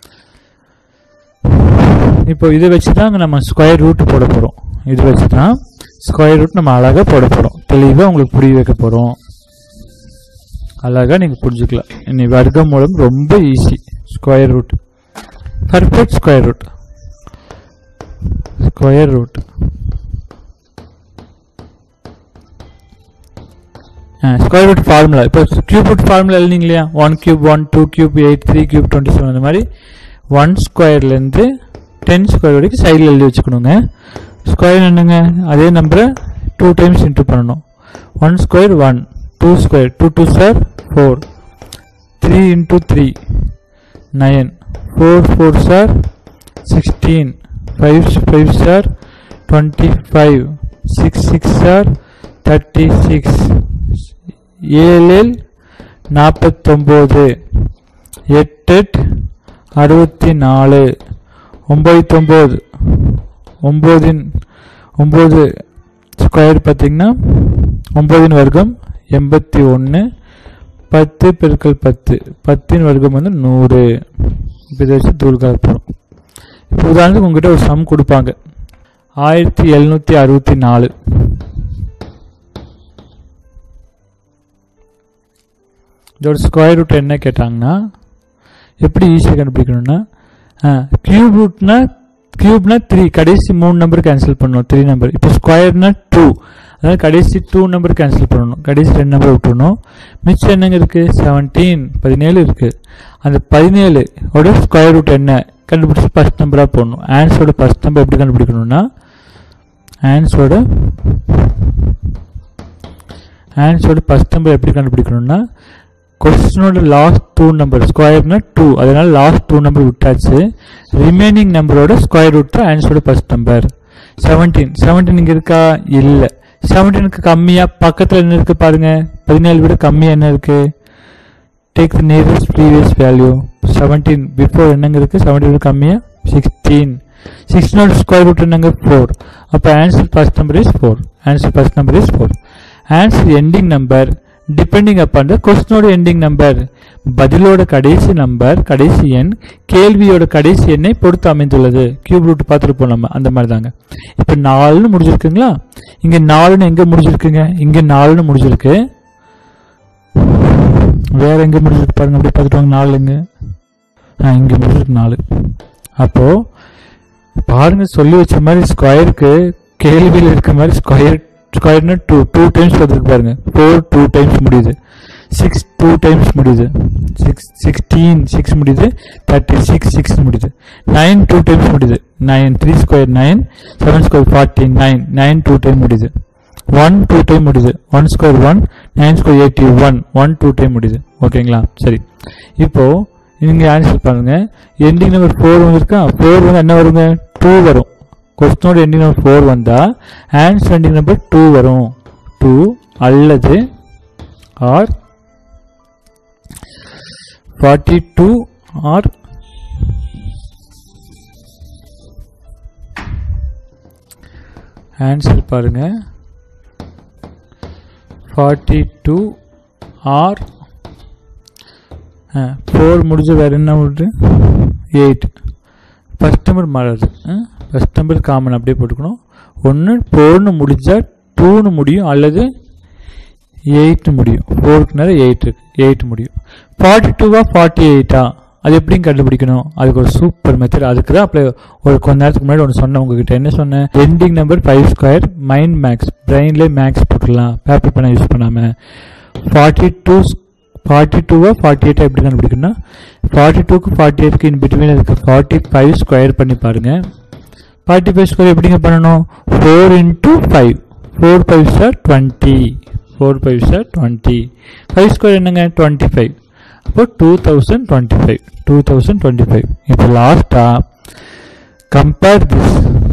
இப்போ இதை வச்சு தான் நம்ம ஸ்கொயர் ரூட் போட போகிறோம் இது வச்சு தான் ஸ்கொயர் ரூட் நம்ம அழகாக போட போகிறோம் தெளிவாக உங்களுக்கு புரிய வைக்க போகிறோம் அழகாக நீங்கள் புரிஞ்சுக்கலாம் இனி வர்க்கம் மூலம் ரொம்ப easy square root perfect square root square root square root formula இப்போ கியூப் ரூட் ஃபார்முலா எழுதிங்க இல்லையா one cube one two cube eight three cube twenty seven அந்த மாதிரி ஒன் ஸ்கொயர்லேருந்து டென் ஸ்கொயர் வரைக்கும் சைடில் எழுதி வச்சுக்கணுங்க ஸ்கொயர் என்னங்க அதே நம்பரை டூ டைம்ஸ் இன்ட்டு பண்ணணும் one square one two square two two sir four three into three nine four four sir sixteen five five sir twenty five six six sir thirty six ஏழில் நாற்பத்தொம்போது எட்டு அறுபத்தி நாலு ஒம்பது தொம்பது ஒம்போதின் ஒம்பது ஸ்கொயர் பார்த்திங்கன்னா ஒம்போதின் வர்க்கம் எண்பத்தி ஒன்று பத்து பெருக்கல் பத்து பத்தின் வர்க்கம் வந்து நூறு இப்போ இதை வச்சு தூள் கலப்புறோம் இப்போ உதாரணத்துக்கு உங்ககிட்ட ஒரு சம் கொடுப்பாங்க ஆயிரத்தி எழுநூற்றி அறுபத்தி நாலு இதோட ஸ்கொயர் ரூட் என்ன கேட்டாங்கன்னா எப்படி ஈஸியாக கண்டுபிடிக்கணும்னா கியூப் ரூட்னா கியூப்னா த்ரீ கடைசி மூணு நம்பர் கேன்சல் பண்ணணும் த்ரீ நம்பர் இப்போ ஸ்கொயர்னா டூ அதாவது கடைசி டூ நம்பர் கேன்சல் பண்ணணும் கடைசி ரெண்டு நம்பர் விட்டுறணும் மிச்சம் என்னங்க இருக்கு செவன்டீன் பதினேழு இருக்கு அந்த பதினேழு ஓட ஸ்கொயர் ரூட் என்ன கண்டுபிடிச்சி ஃபர்ஸ்ட் நம்பராக போடணும் ஆன்ஸோட ஃபர்ஸ்ட் நம்பர் எப்படி கண்டுபிடிக்கணும்னா ஆன்ஸோட ஆன்ஸோட ஃபர்ஸ்ட் நம்பர் எப்படி கண்டுபிடிக்கணும்னா கொஸ்டினோட லாஸ்ட் டூ நம்பர் ஸ்கொயர்னா டூ அதனால லாஸ்ட் டூ நம்பர் விட்டாச்சு ரிமைனிங் நம்பரோட ஸ்கொயர் ரூட் தான் ஆன்சரோட ஃபர்ஸ்ட் நம்பர் செவன்டீன் செவன்டீன் இங்கே இருக்கா இல்லை செவன்டீனுக்கு கம்மியாக பக்கத்தில் என்ன இருக்கு பாருங்க பதினேழு விட கம்மியாக என்ன இருக்கு take the nearest previous value seventeen before என்னங்க இருக்கு செவன்டீன் விட கம்மியாக சிக்ஸ்டீன் சிக்ஸ்டீனோட ஸ்கொயர் ரூட் என்னங்க ஃபோர் அப்போ answer first number is four answer first number is four answer ending number depending upon the கொஸ்டினோட எண்டிங் நம்பர் பதிலோட கடைசி நம்பர் கடைசி எண் கேள்வியோட கடைசி எண்ணை பொறுத்து அமைந்துள்ளது கியூப் ரூட் பார்த்துருப்போம் நம்ம அந்த மாதிரி தாங்க இப்போ நாலுன்னு முடிஞ்சிருக்குங்களா இங்க நாலுன்னு எங்க முடிஞ்சிருக்குங்க இங்க நாலுன்னு முடிஞ்சிருக்கு வேற எங்க முடிஞ்சிருக்கு பாருங்க அப்படி பார்த்துட்டு வாங்க நாலுங்க ஆ இங்க முடிஞ்சிருக்கு நாலு அப்போ பாருங்க சொல்லி வச்ச மாதிரி ஸ்கொயருக்கு கேள்வியில் இருக்க மாதிரி ஸ்கொயர் ஸ்கொயர்னு டூ டூ டைம்ஸ் பார்த்துருக்கு பாருங்க ஃபோர் டூ டைம்ஸ் முடியுது சிக்ஸ் டூ டைம்ஸ் முடியுது சிக்ஸ் சிக்ஸ்டீன் சிக்ஸ் முடியுது தேர்ட்டி சிக்ஸ் சிக்ஸ் முடியுது நைன் டூ டைம்ஸ் முடியுது nine three square nine seven square forty nine nine two time முடியுது ஒன் டூ டைம் முடியுது one square one nine square eighty one one two time முடியுது ஓகேங்களா சரி இப்போ நீங்க ஆன்சர் பண்ணுங்க எண்டிங் நம்பர் ஃபோர் வந்துருக்கா ஃபோர் வந்து என்ன வருங்க டூ வரும் கொஸ்டினோட எண்டிங் நம்பர் ஃபோர் வந்தா ஆன்சர் எண்டிங் நம்பர் டூ வரும் டூ அல்லது or forty two or answer பாருங்க ஃபார்ட்டி டூ ஆர் ஃபோர் முடிஞ்ச வேறு என்ன வருது எயிட் ஃபஸ்ட் நம்பர் மாறாது ஃபஸ்ட் நம்பர் காமன் அப்படியே போட்டுக்கணும் ஒன்று ஃபோர்னு முடிஞ்சால் டூன்னு முடியும் அல்லது எயிட் முடியும் ஃபோருக்கு நேரம் எயிட் இருக்கு எயிட் முடியும் ஃபார்ட்டி டூவா ஃபார்ட்டி எயிட்டா அது எப்படியும் கண்டுபிடிக்கணும் அதுக்கு ஒரு சூப்பர் மெத்தட் அதுக்கு தான் அப்போ ஒரு கொஞ்ச நேரத்துக்கு முன்னாடி ஒன்று சொன்னேன் உங்ககிட்ட என்ன சொன்னேன் ending number five square mind maths பிரெயின்லேயே மேக்ஸ் போட்டுடலாம் பேப்பர் பண்ண யூஸ் பண்ணாமல் ஃபார்ட்டி டூ ஃபார்ட்டி டூவா ஃபார்ட்டி எயிட்டா எப்படி கண்டுபிடிக்கணும்னா ஃபார்ட்டி டூக்கு ஃபார்ட்டி எயிட்க்கு இன் பிட்வீன் இருக்கு ஃபார்ட்டி ஃபைவ் ஸ்கொயர் பண்ணி பாருங்க ஃபார்ட்டி ஃபைவ் ஸ்கொயர் எப்படிங்க பண்ணணும் four into five four five sir twenty four five sir twenty five square என்னங்க டுவெண்ட்டி ஃபைவ் அப்போ two thousand twenty five two thousand twenty five இப்போ லாஸ்ட்டாக compare this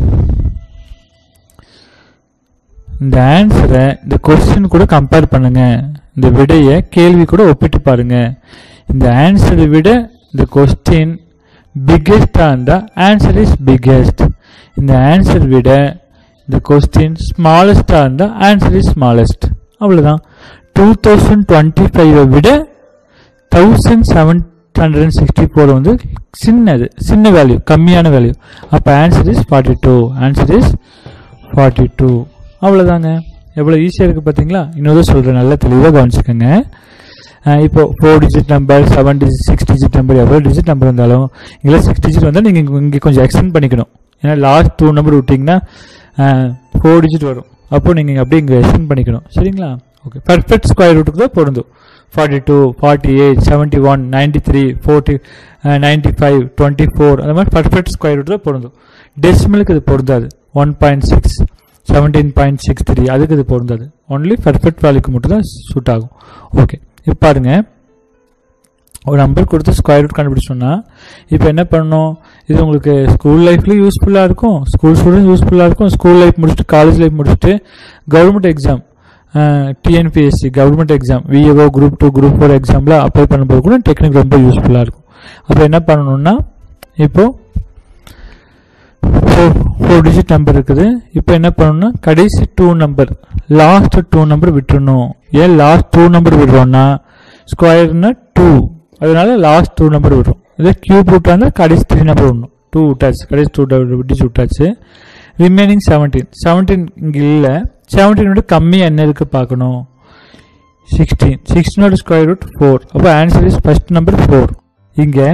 இந்த ஆன்சரை இந்த கொஸ்டின் கூட கம்பேர் பண்ணுங்க இந்த விடையை கேள்வி கூட ஒப்பிட்டு பாருங்க இந்த ஆன்சரை விட இந்த கொஸ்டின் பிக்கெஸ்டாக இருந்தால் ஆன்சர் இஸ் பிக்கெஸ்ட் இந்த ஆன்சர் விட இந்த கொஸ்டின் ஸ்மாலஸ்டாக இருந்தால் ஆன்சர் இஸ் ஸ்மாலஸ்ட் அவ்வளோதான் டூ தௌசண்ட் டுவெண்ட்டி ஃபைவை விட thousand seven hundred and sixty four வந்து சின்னது சின்ன வேல்யூ கம்மியான வேல்யூ அப்போ answer is forty two answer is forty two அவ்வளோதாங்க எவ்வளோ ஈஸியாக இருக்குது பார்த்தீங்களா இன்னொரு சொல்கிறேன் நல்லா தெளிவாக கவனிச்சுக்கோங்க அஹ் இப்போ four digit number seven digit six digit number எவ்வளோ டிஜிட் நம்பர் இருந்தாலும் இங்கே சிக்ஸ் டிஜிட் வந்தால் நீங்கள் இங்கே கொஞ்சம் எக்ஸ்டெண்ட் பண்ணிக்கணும் ஏன்னா லாஸ்ட் டூ நம்பர் விட்டிங்கன்னா ஃபோர் டிஜிட் வரும் அப்போ நீங்கள் அப்படியே இங்கே எக்ஸ்டெண்ட் பண்ணிக்கணும் சரிங்களா ஓகே பர்ஃபெக்ட் ஸ்கொயர் ரூட்டுக்கு தான் பொருந்தும் forty two forty eight seventy one ninety three forty ninety five twenty four அந்த மாதிரி பர்ஃபெக்ட் ஸ்கொயர் ரூட் தான் பொருந்தும் டெசிமலுக்கு இது பொருந்தாது one point six seventeen point six three அதுக்கு இது பொருந்தாது ஒன்லி பர்ஃபெக்ட் வேல்யூக்கு மட்டும் தான் சூட் ஆகும் ஓகே இப்போ பாருங்க ஒரு நம்பர் கொடுத்து ஸ்கொயர் ரூட் கண்டுபிடிச்சோம்னா இப்போ என்ன பண்ணணும் இது உங்களுக்கு ஸ்கூல் லைஃப்லையும் யூஸ்ஃபுல்லாக இருக்கும் ஸ்கூல் ஸ்டூடெண்ட் யூஸ்ஃபுல்லாக இருக்கும் ஸ்கூல் லைஃப் முடிச்சுட்டு காலேஜ் லைஃப் முடிச்சுட்டு government exam TNPSC government exam VAO group two group four எக்ஸாமில் அப்ளை பண்ணும்போது கூட டெக்னிக் ரொம்ப யூஸ்ஃபுல்லாக இருக்கும் அப்போ என்ன பண்ணணும்னா இப்போ ஃபோர் ஃபோர் டிஜிட் நம்பர் இருக்குது இப்போ என்ன பண்ணணும்னா கடைசி two number last two number விட்டுறணும் ஏன் லாஸ்ட் டூ நம்பர் விடுறோம்னா ஸ்கொயர்னா டூ அதனால லாஸ்ட் டூ நம்பர் விடுறோம் இதே கியூப் ரூட்டாக இருந்தால் கடைசி த்ரீ நம்பர் விடணும் டூ விட்டாச்சு கடைசி டூ டிஜிட் விட்டாச்சு ரிமைனிங் செவன்டீன் செவன்டீன் இங்கே இல்லை செவன்டீனோட கம்மியாக என்ன இருக்கு பார்க்கணும் சிக்ஸ்டீன் சிக்ஸ்டீனோட ஸ்கொயர் ரூட் ஃபோர் அப்போ answer is first number four இங்கே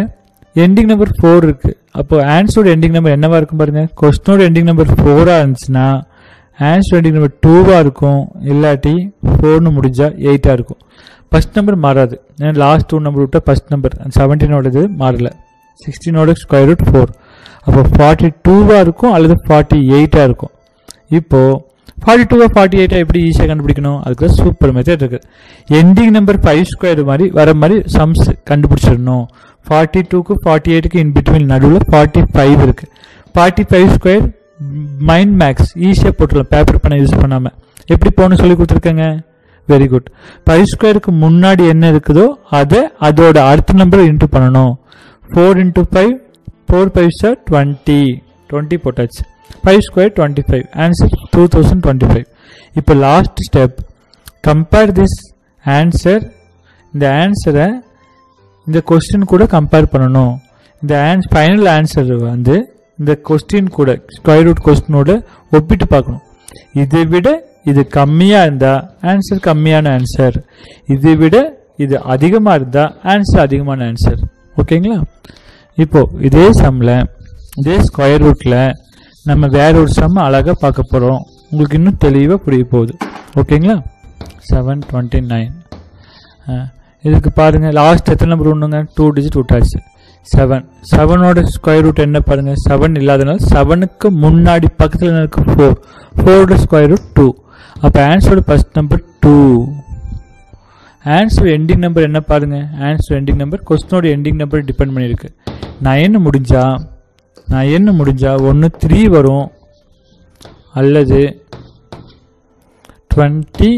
எண்டிங் நம்பர் ஃபோர் இருக்கு அப்போ ஆன்சரோட எண்டிங் நம்பர் என்னவா இருக்கும் பாருங்க கொஸ்டினோட எண்டிங் நம்பர் ஃபோரா இருந்துச்சுன்னா ஆன்சர் எண்டிங் நம்பர் டூவா இருக்கும் இல்லாட்டி ஃபோர்னு முடிஞ்சா எயிட்டா இருக்கும் ஃபர்ஸ்ட் நம்பர் மாறாது ஏன்னா லாஸ்ட் டூ நம்பர் விட்டா ஃபர்ஸ்ட் நம்பர் செவன்டீனோடது மாறல சிக்ஸ்டீனோட ஸ்கொயர் ரூட் ஃபோர் அப்போ ஃபார்ட்டி டூவாக இருக்கும் அல்லது ஃபார்ட்டி எயிட்டாக இருக்கும் இப்போது ஃபார்ட்டி டூவா ஃபார்ட்டி எயிட்டா எப்படி ஈஸியாக கண்டுபிடிக்கணும் அதுக்கு சூப்பர் மெத்தட் இருக்குது எண்டிங் நம்பர் ஃபைவ் ஸ்கொயர் மாதிரி வர மாதிரி சம்ஸ் கண்டுபிடிச்சிடணும் ஃபார்ட்டி டூக்கு ஃபார்ட்டி எயிட்டுக்கு இன் பிட்வீன் நடுவில் ஃபார்ட்டி ஃபைவ் இருக்குது forty five square mind maths ஈஸியாக போட்டுடலாம் பேப்பர் பண்ண யூஸ் பண்ணாமல் எப்படி போகணும்னு சொல்லி கொடுத்துருக்கேங்க வெரி குட் ஃபைவ் ஸ்கொயருக்கு முன்னாடி என்ன இருக்குதோ அதை அதோட அடுத்த நம்பரை இன்ட்டு பண்ணணும் four into five four five sir twenty twenty போட்டாச்சு five square twenty five answer two thousand twenty five இப்போ last step compare this answer இந்த ஆன்சரை இந்த கொஸ்டின் கூட கம்பேர் பண்ணணும் இந்த ஆன்ஸ் ஃபைனல் ஆன்சர் வந்து இந்த கொஸ்டின் கூட ஸ்கொயர் ரூட் கொஸ்டினோட ஒப்பிட்டு பார்க்கணும் இதை விட இது கம்மியாக இருந்தால் ஆன்சர் கம்மியான ஆன்சர் இதை விட இது அதிகமாக இருந்தால் ஆன்சர் அதிகமான ஆன்சர் ஓகேங்களா இப்போ இதே சம்மில் இதே ஸ்கொயர் ரூட்டில் நம்ம வேற ஒரு சம் அழகாக பார்க்க போகிறோம் உங்களுக்கு இன்னும் தெளிவாக புரிய போகுது ஓகேங்களா செவன் டுவெண்ட்டி நைன் இதுக்கு பாருங்கள் லாஸ்ட் எத்தனை நம்பர் ஒன்றுங்க டூ டிஜிட் விட்டாச்சு செவன் செவனோட ஸ்கொயர் ரூட் என்ன பாருங்கள் செவன் இல்லாதனால செவனுக்கு முன்னாடி பக்கத்தில் என்ன இருக்கு ஃபோர் ஃபோரோட ஸ்கொயர் ரூட் டூ அப்போ ஆன்சரோட first number two answer ending number என்ன பாருங்க ஆன்சர் எண்டிங் நம்பர் கொஸ்டினோட எண்டிங் நம்பர் டிபெண்ட் பண்ணியிருக்கு நைன் முடிஞ்சா நைன் முடிஞ்சா ஒன்று த்ரீ வரும் அல்லது டுவெண்ட்டி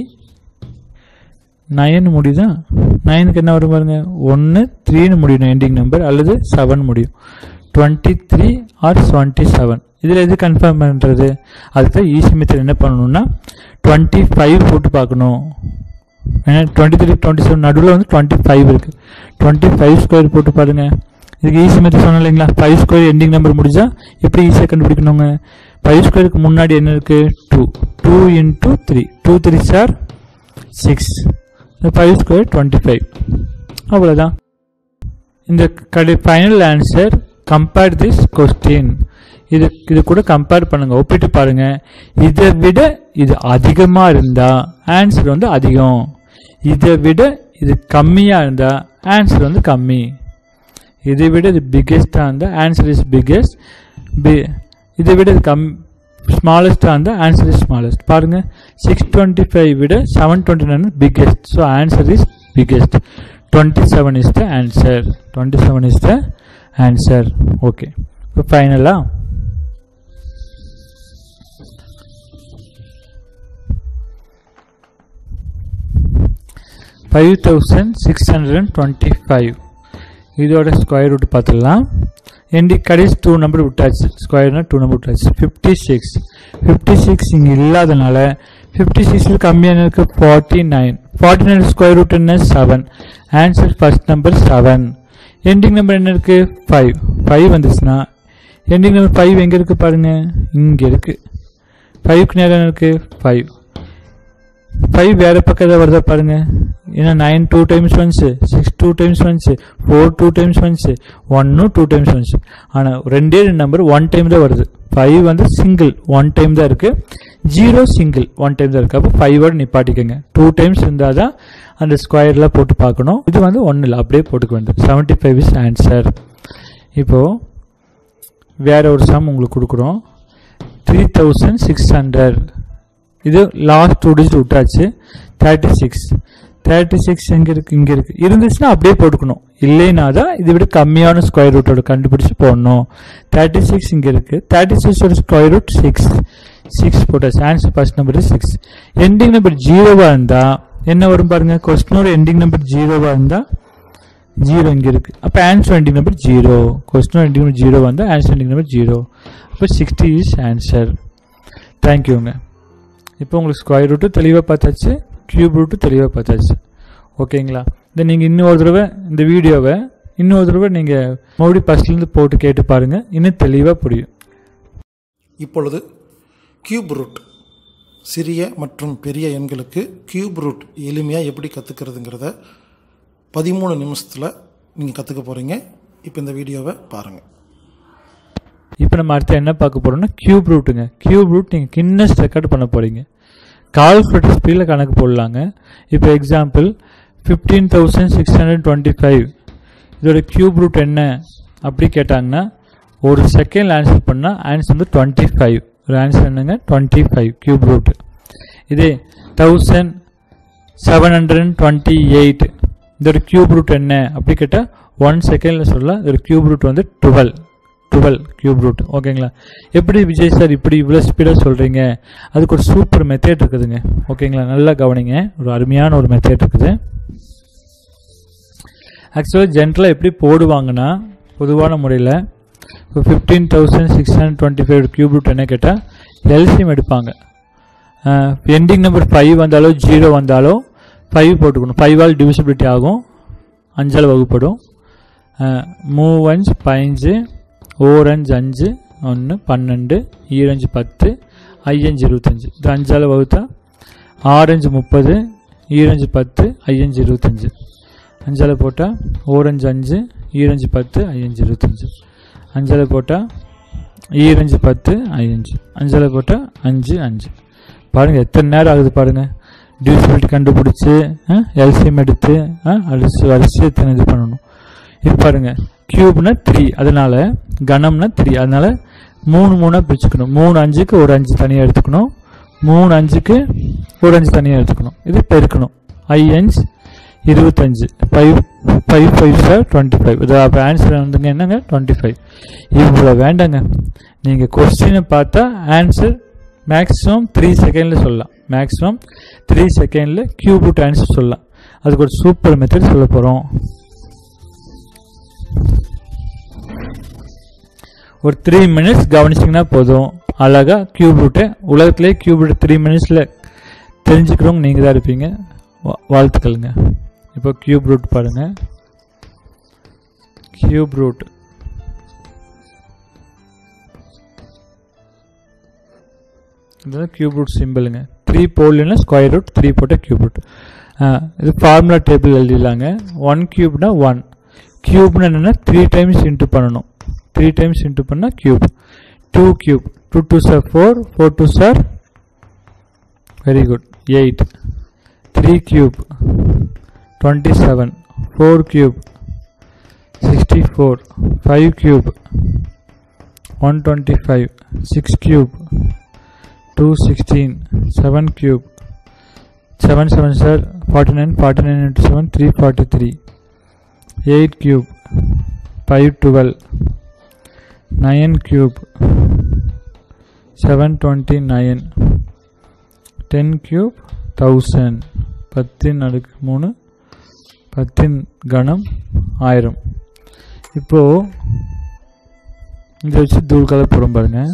நைன் முடியுதா நைனுக்கு என்ன வரும் பாருங்க ஒன்று த்ரீன்னு முடியணும் எண்டிங் நம்பர் அல்லது செவன் முடியும் twenty three or twenty seven இதில் எது கன்ஃபார்ம் பண்ணுறது அதுக்கு ஈஸி மெத்தட் என்ன பண்ணணும்னா டுவெண்ட்டி ஃபைவ் போட்டு பார்க்கணும் ஏன்னா டுவெண்ட்டி த்ரீ டுவெண்ட்டி செவன் நடுவில் வந்து டுவெண்ட்டி ஃபைவ் இருக்குது டுவெண்ட்டி ஃபைவ் ஸ்கொயர் போட்டு பாருங்க இதுக்கு ஈஸி மெத்தட் சொன்னேன் இல்லைங்களா ஃபைவ் ஸ்கொயர் எண்டிங் நம்பர் முடிஞ்சா எப்படி ஈஸியாக கண்டுபிடிக்கணுங்க ஃபைவ் ஸ்கொயருக்கு முன்னாடி என்ன இருக்குது two two into three two three sir six five square twenty five அவ்வளோதான் இந்த கடை final answer compare this question இது இது கூட கம்பேர் பண்ணுங்க ஒப்பிட்டு பாருங்க இதை விட இது அதிகமா இருந்தா ஆன்சர் வந்து அதிகம் இதை விட இது கம்மியா இருந்தா ஆன்சர் வந்து கம்மி இதை விட இது பிக்கெஸ்டா இருந்தா ஆன்சர் இஸ் பிக்கெஸ்ட் இதை விட இது கம் ஸ்மாலஸ்டாக இருந்தால் ஆன்சர் இஸ் ஸ்மாலஸ்ட் பாருங்க சிக்ஸ் டுவெண்ட்டி ஃபைவ் விட seven twenty nine biggest so answer is biggest twenty seven is the answer twenty seven is the answer okay இப்போ ஃபைனலாக five thousand six hundred and twenty five இதோட square root பார்த்துடலாம் எண்டி கடைசி two number விட்டாச்சு ஸ்கொயர்னா two number விட்டாச்சு fifty six fifty six இங்கே இல்லாதனால ஃபிஃப்டி சிக்ஸில் கம்மியான இருக்கு forty nine forty nine square root என்ன seven answer first number seven ending number என்ன இருக்கு ஃபைவ் ஃபைவ் வந்துச்சுன்னா எண்டிங் நம்பர் ஃபைவ் எங்கே இருக்கு பாருங்க இங்கே இருக்கு ஃபைவ்க்கு நேரம் என்ன இருக்கு ஃபைவ் ஃபைவ் வேற பக்கத்தில் வருதா பாருங்க ஏன்னா நைன் டூ டைம்ஸ் வந்துச்சு சிக்ஸ் டூ டைம்ஸ் வந்துச்சு ஃபோர் டூ டைம்ஸ் வந்துச்சு ஒன்னும் டூ டைம்ஸ் வந்துச்சு ஆனால் ரெண்டே ரெண்டு நம்பர் ஒன் டைம் தான் வருது ஃபைவ் வந்து சிங்கிள் ஒன் டைம் தான் இருக்கு ஜீரோ சிங்கிள் ஒன் டைம் தான் இருக்கு அப்போ ஃபைவோட நிப்பாட்டிக்கோங்க டூ டைம்ஸ் இருந்தால் தான் அந்த ஸ்கொயர்ல போட்டு பார்க்கணும் இது வந்து ஒன்றும் இல்லை அப்படியே போட்டுக்க வேண்டும் செவன்ட்டி ஃபைவ் இஸ் ஆன்சர் இப்போது வேற ஒரு சம் உங்களுக்கு கொடுக்குறோம் த்ரீ தௌசண்ட் சிக்ஸ் ஹண்ட்ரட் இது லாஸ்ட் டூ டிஜிட் விட்டாச்சு தேர்ட்டி சிக்ஸ் தேர்ட்டி சிக்ஸ் எங்கே இருக்குது இங்கே இருக்குது இருந்துச்சுன்னா அப்படியே போட்டுக்கணும் இல்லைனா தான் இதை விட கம்மியான ஸ்கொயர் ரூட்டோட கண்டுபிடிச்சு போடணும் தேர்ட்டி சிக்ஸ் இங்கே இருக்குது தேர்ட்டி சிக்ஸோட ஸ்கொயர் ரூட் சிக்ஸ் சிக்ஸ் போட்டாச்சு answer first number six ending number ஜீரோவாக இருந்தால் என்ன வரும் பாருங்க கொஸ்டினோட எண்டிங் நம்பர் ஜீரோவாக இருந்தால் ஜீரோ இங்கே இருக்குது அப்போ ஆன்சர் எண்டிங் நம்பர் ஜீரோ கொஸ்டினோட எண்டிங் நம்பர் ஜீரோ வந்தால் ஆன்சர் எண்டிங் நம்பர் ஜீரோ அப்போ சிக்ஸ்டி இஸ் ஆன்சர் தேங்க்யூங்க இப்போ உங்களுக்கு ஸ்கொயர் ரூட்டு தெளிவாக பார்த்தாச்சு க்யூப் ரூட்டு தெளிவாக பார்த்தாச்சு ஓகேங்களா இதை நீங்கள் இன்னொரு தடவை இந்த வீடியோவை இன்னொரு தடவை நீங்கள் மறுபடியும் ஃபஸ்ட்லேருந்து போட்டு கேட்டு பாருங்கள் இன்னும் தெளிவாக புரியும் இப்பொழுது கியூப் ரூட் சிறிய மற்றும் பெரிய எண்களுக்கு கியூப் ரூட் எளிமையாக எப்படி கற்றுக்கிறதுங்கிறத பதிமூணு நிமிஷத்தில் நீங்கள் கற்றுக்க போகிறீங்க இப்போ இந்த வீடியோவை பாருங்கள் இப்போ நம்ம அடுத்து என்ன பார்க்க போறோம்னா கியூப் ரூட்டுங்க கியூப் ரூட் நீங்கள் கின்னஸ் ரெக்கார்ட் பண்ண போறீங்க கால்குலேட்டர் ஸ்பீடில் கணக்கு போடலாங்க இப்போ example fifteen thousand six hundred twenty five இதோட கியூப் ரூட் என்ன அப்படி கேட்டாங்கன்னா ஒரு செகண்ட் ஆன்சர் பண்ணால் ஆன்சர் வந்து டுவெண்ட்டி ஃபைவ் ஒரு ஆன்சர் என்னங்க டுவெண்ட்டி ஃபைவ் கியூப் ரூட் இதே thousand seven hundred and twenty eight இதோட கியூப் ரூட் என்ன அப்படி கேட்டால் ஒன் செகண்டில் சொல்லலாம் இதோட கியூப் ரூட் வந்து டுவெல் டுவெல் கியூப் ரூட் ஓகேங்களா எப்படி விஜய் சார் இப்படி இவ்வளோ ஸ்பீடாக சொல்கிறீங்க அதுக்கு ஒரு சூப்பர் மெத்தட் இருக்குதுங்க ஓகேங்களா நல்லா கவனிங்க ஒரு அருமையான ஒரு மெத்தட் இருக்குது ஆக்சுவலாக ஜென்ரலாக எப்படி போடுவாங்கன்னா பொதுவான முறையில் இப்போ fifteen thousand six hundred twenty five cube root என்ன கேட்டால் எல்சிஎம் எடுப்பாங்க எண்டிங் நம்பர் ஃபைவ் வந்தாலோ ஜீரோ வந்தாலோ ஃபைவ் போட்டுக்கணும் ஃபைவால் டிவிசிபிலிட்டி ஆகும் அஞ்சால் வகுப்படும் மூவஞ்சு பதினஞ்சு ஓரஞ்சு அஞ்சு ஒன்று பன்னெண்டு ஈரஞ்சு பத்து ஐயஞ்சு இருபத்தஞ்சு இது அஞ்சால் வகுத்தா ஆரஞ்சு முப்பது ஈரஞ்சு பத்து ஐயஞ்சு இருபத்தஞ்சு அஞ்சால் போட்டால் ஓரஞ்சு அஞ்சு ஈரஞ்சு பத்து ஐயஞ்சு இருபத்தஞ்சு அஞ்சால் போட்டால் ஈரஞ்சு பத்து ஐயஞ்சு அஞ்சால் போட்டால் அஞ்சு அஞ்சு பாருங்கள் எத்தனை நேரம் ஆகுது பாருங்கள் டியூசிபிலிட்டி கண்டுபிடிச்சி எல்சிஎம் எடுத்து அரிசி அரிசி எத்தனை இது பண்ணணும் இது பாருங்கள் கியூப்னா த்ரீ அதனால் கணம்னா த்ரீ அதனால் மூணு மூணாக பிரிச்சுக்கணும் மூணு அஞ்சுக்கு ஒரு அஞ்சு தனியாக எடுத்துக்கணும் மூணு அஞ்சுக்கு ஒரு அஞ்சு தனியாக எடுத்துக்கணும் இது பெருக்கணும் ஐஎன்ஸ் இருபத்தஞ்சு five five five sir twenty five இது அப்போ ஆன்சர் வந்துங்க என்னங்க டுவெண்ட்டி ஃபைவ் இவ்வளோ வேண்டாங்க நீங்கள் கொஸ்டினை பார்த்தா ஆன்சர் மேக்ஸிமம் த்ரீ செகண்டில் சொல்லலாம் மேக்ஸிமம் த்ரீ செகண்டில் கியூபுட் ஆன்சர் சொல்லலாம் அதுக்கு ஒரு சூப்பர் மெத்தட் சொல்ல போகிறோம் ஒரு த்ரீ மினிட்ஸ் கவனிச்சிங்கன்னா போதும் அழகாக கியூப் ரூட்டை உலகத்திலே கியூப் ரூட் த்ரீ மினிட்ஸில் தெரிஞ்சுக்கிறவங்க நீங்கள் தான் இருப்பீங்க வா- வாழ்த்துக்கள்ங்க இப்போ கியூப் ரூட் பாருங்கள் கியூப் ரூட் இதுதான் கியூப் ரூட் சிம்பிளுங்க த்ரீ போடலன்னா ஸ்கொயர் ரூட் த்ரீ போட்டால் கியூப் ரூட் இது ஃபார்முலா டேபிள் எழுதிடலாங்க ஒன் கியூப்னா ஒன் கியூப்னு என்னென்னா த்ரீ டைம்ஸ் இன்ட்டு பண்ணணும் த்ரீ டைம்ஸ் இன்ட்டு பண்ணால் cube two cube two two sir four four two sir very good eight three cube twenty seven four cube sixty four five cube one twenty five six cube two sixteen seven cube seven seven sir forty nine forty nine into seven three forty three eight cube five twelve nine cube seven twenty nine ten cube thousand பத்தின் அடுக்கு மூணு பத்தின் கணம் ஆயிரம் இப்போது இதை வச்சு தூள் கலர் போடும் பாருங்க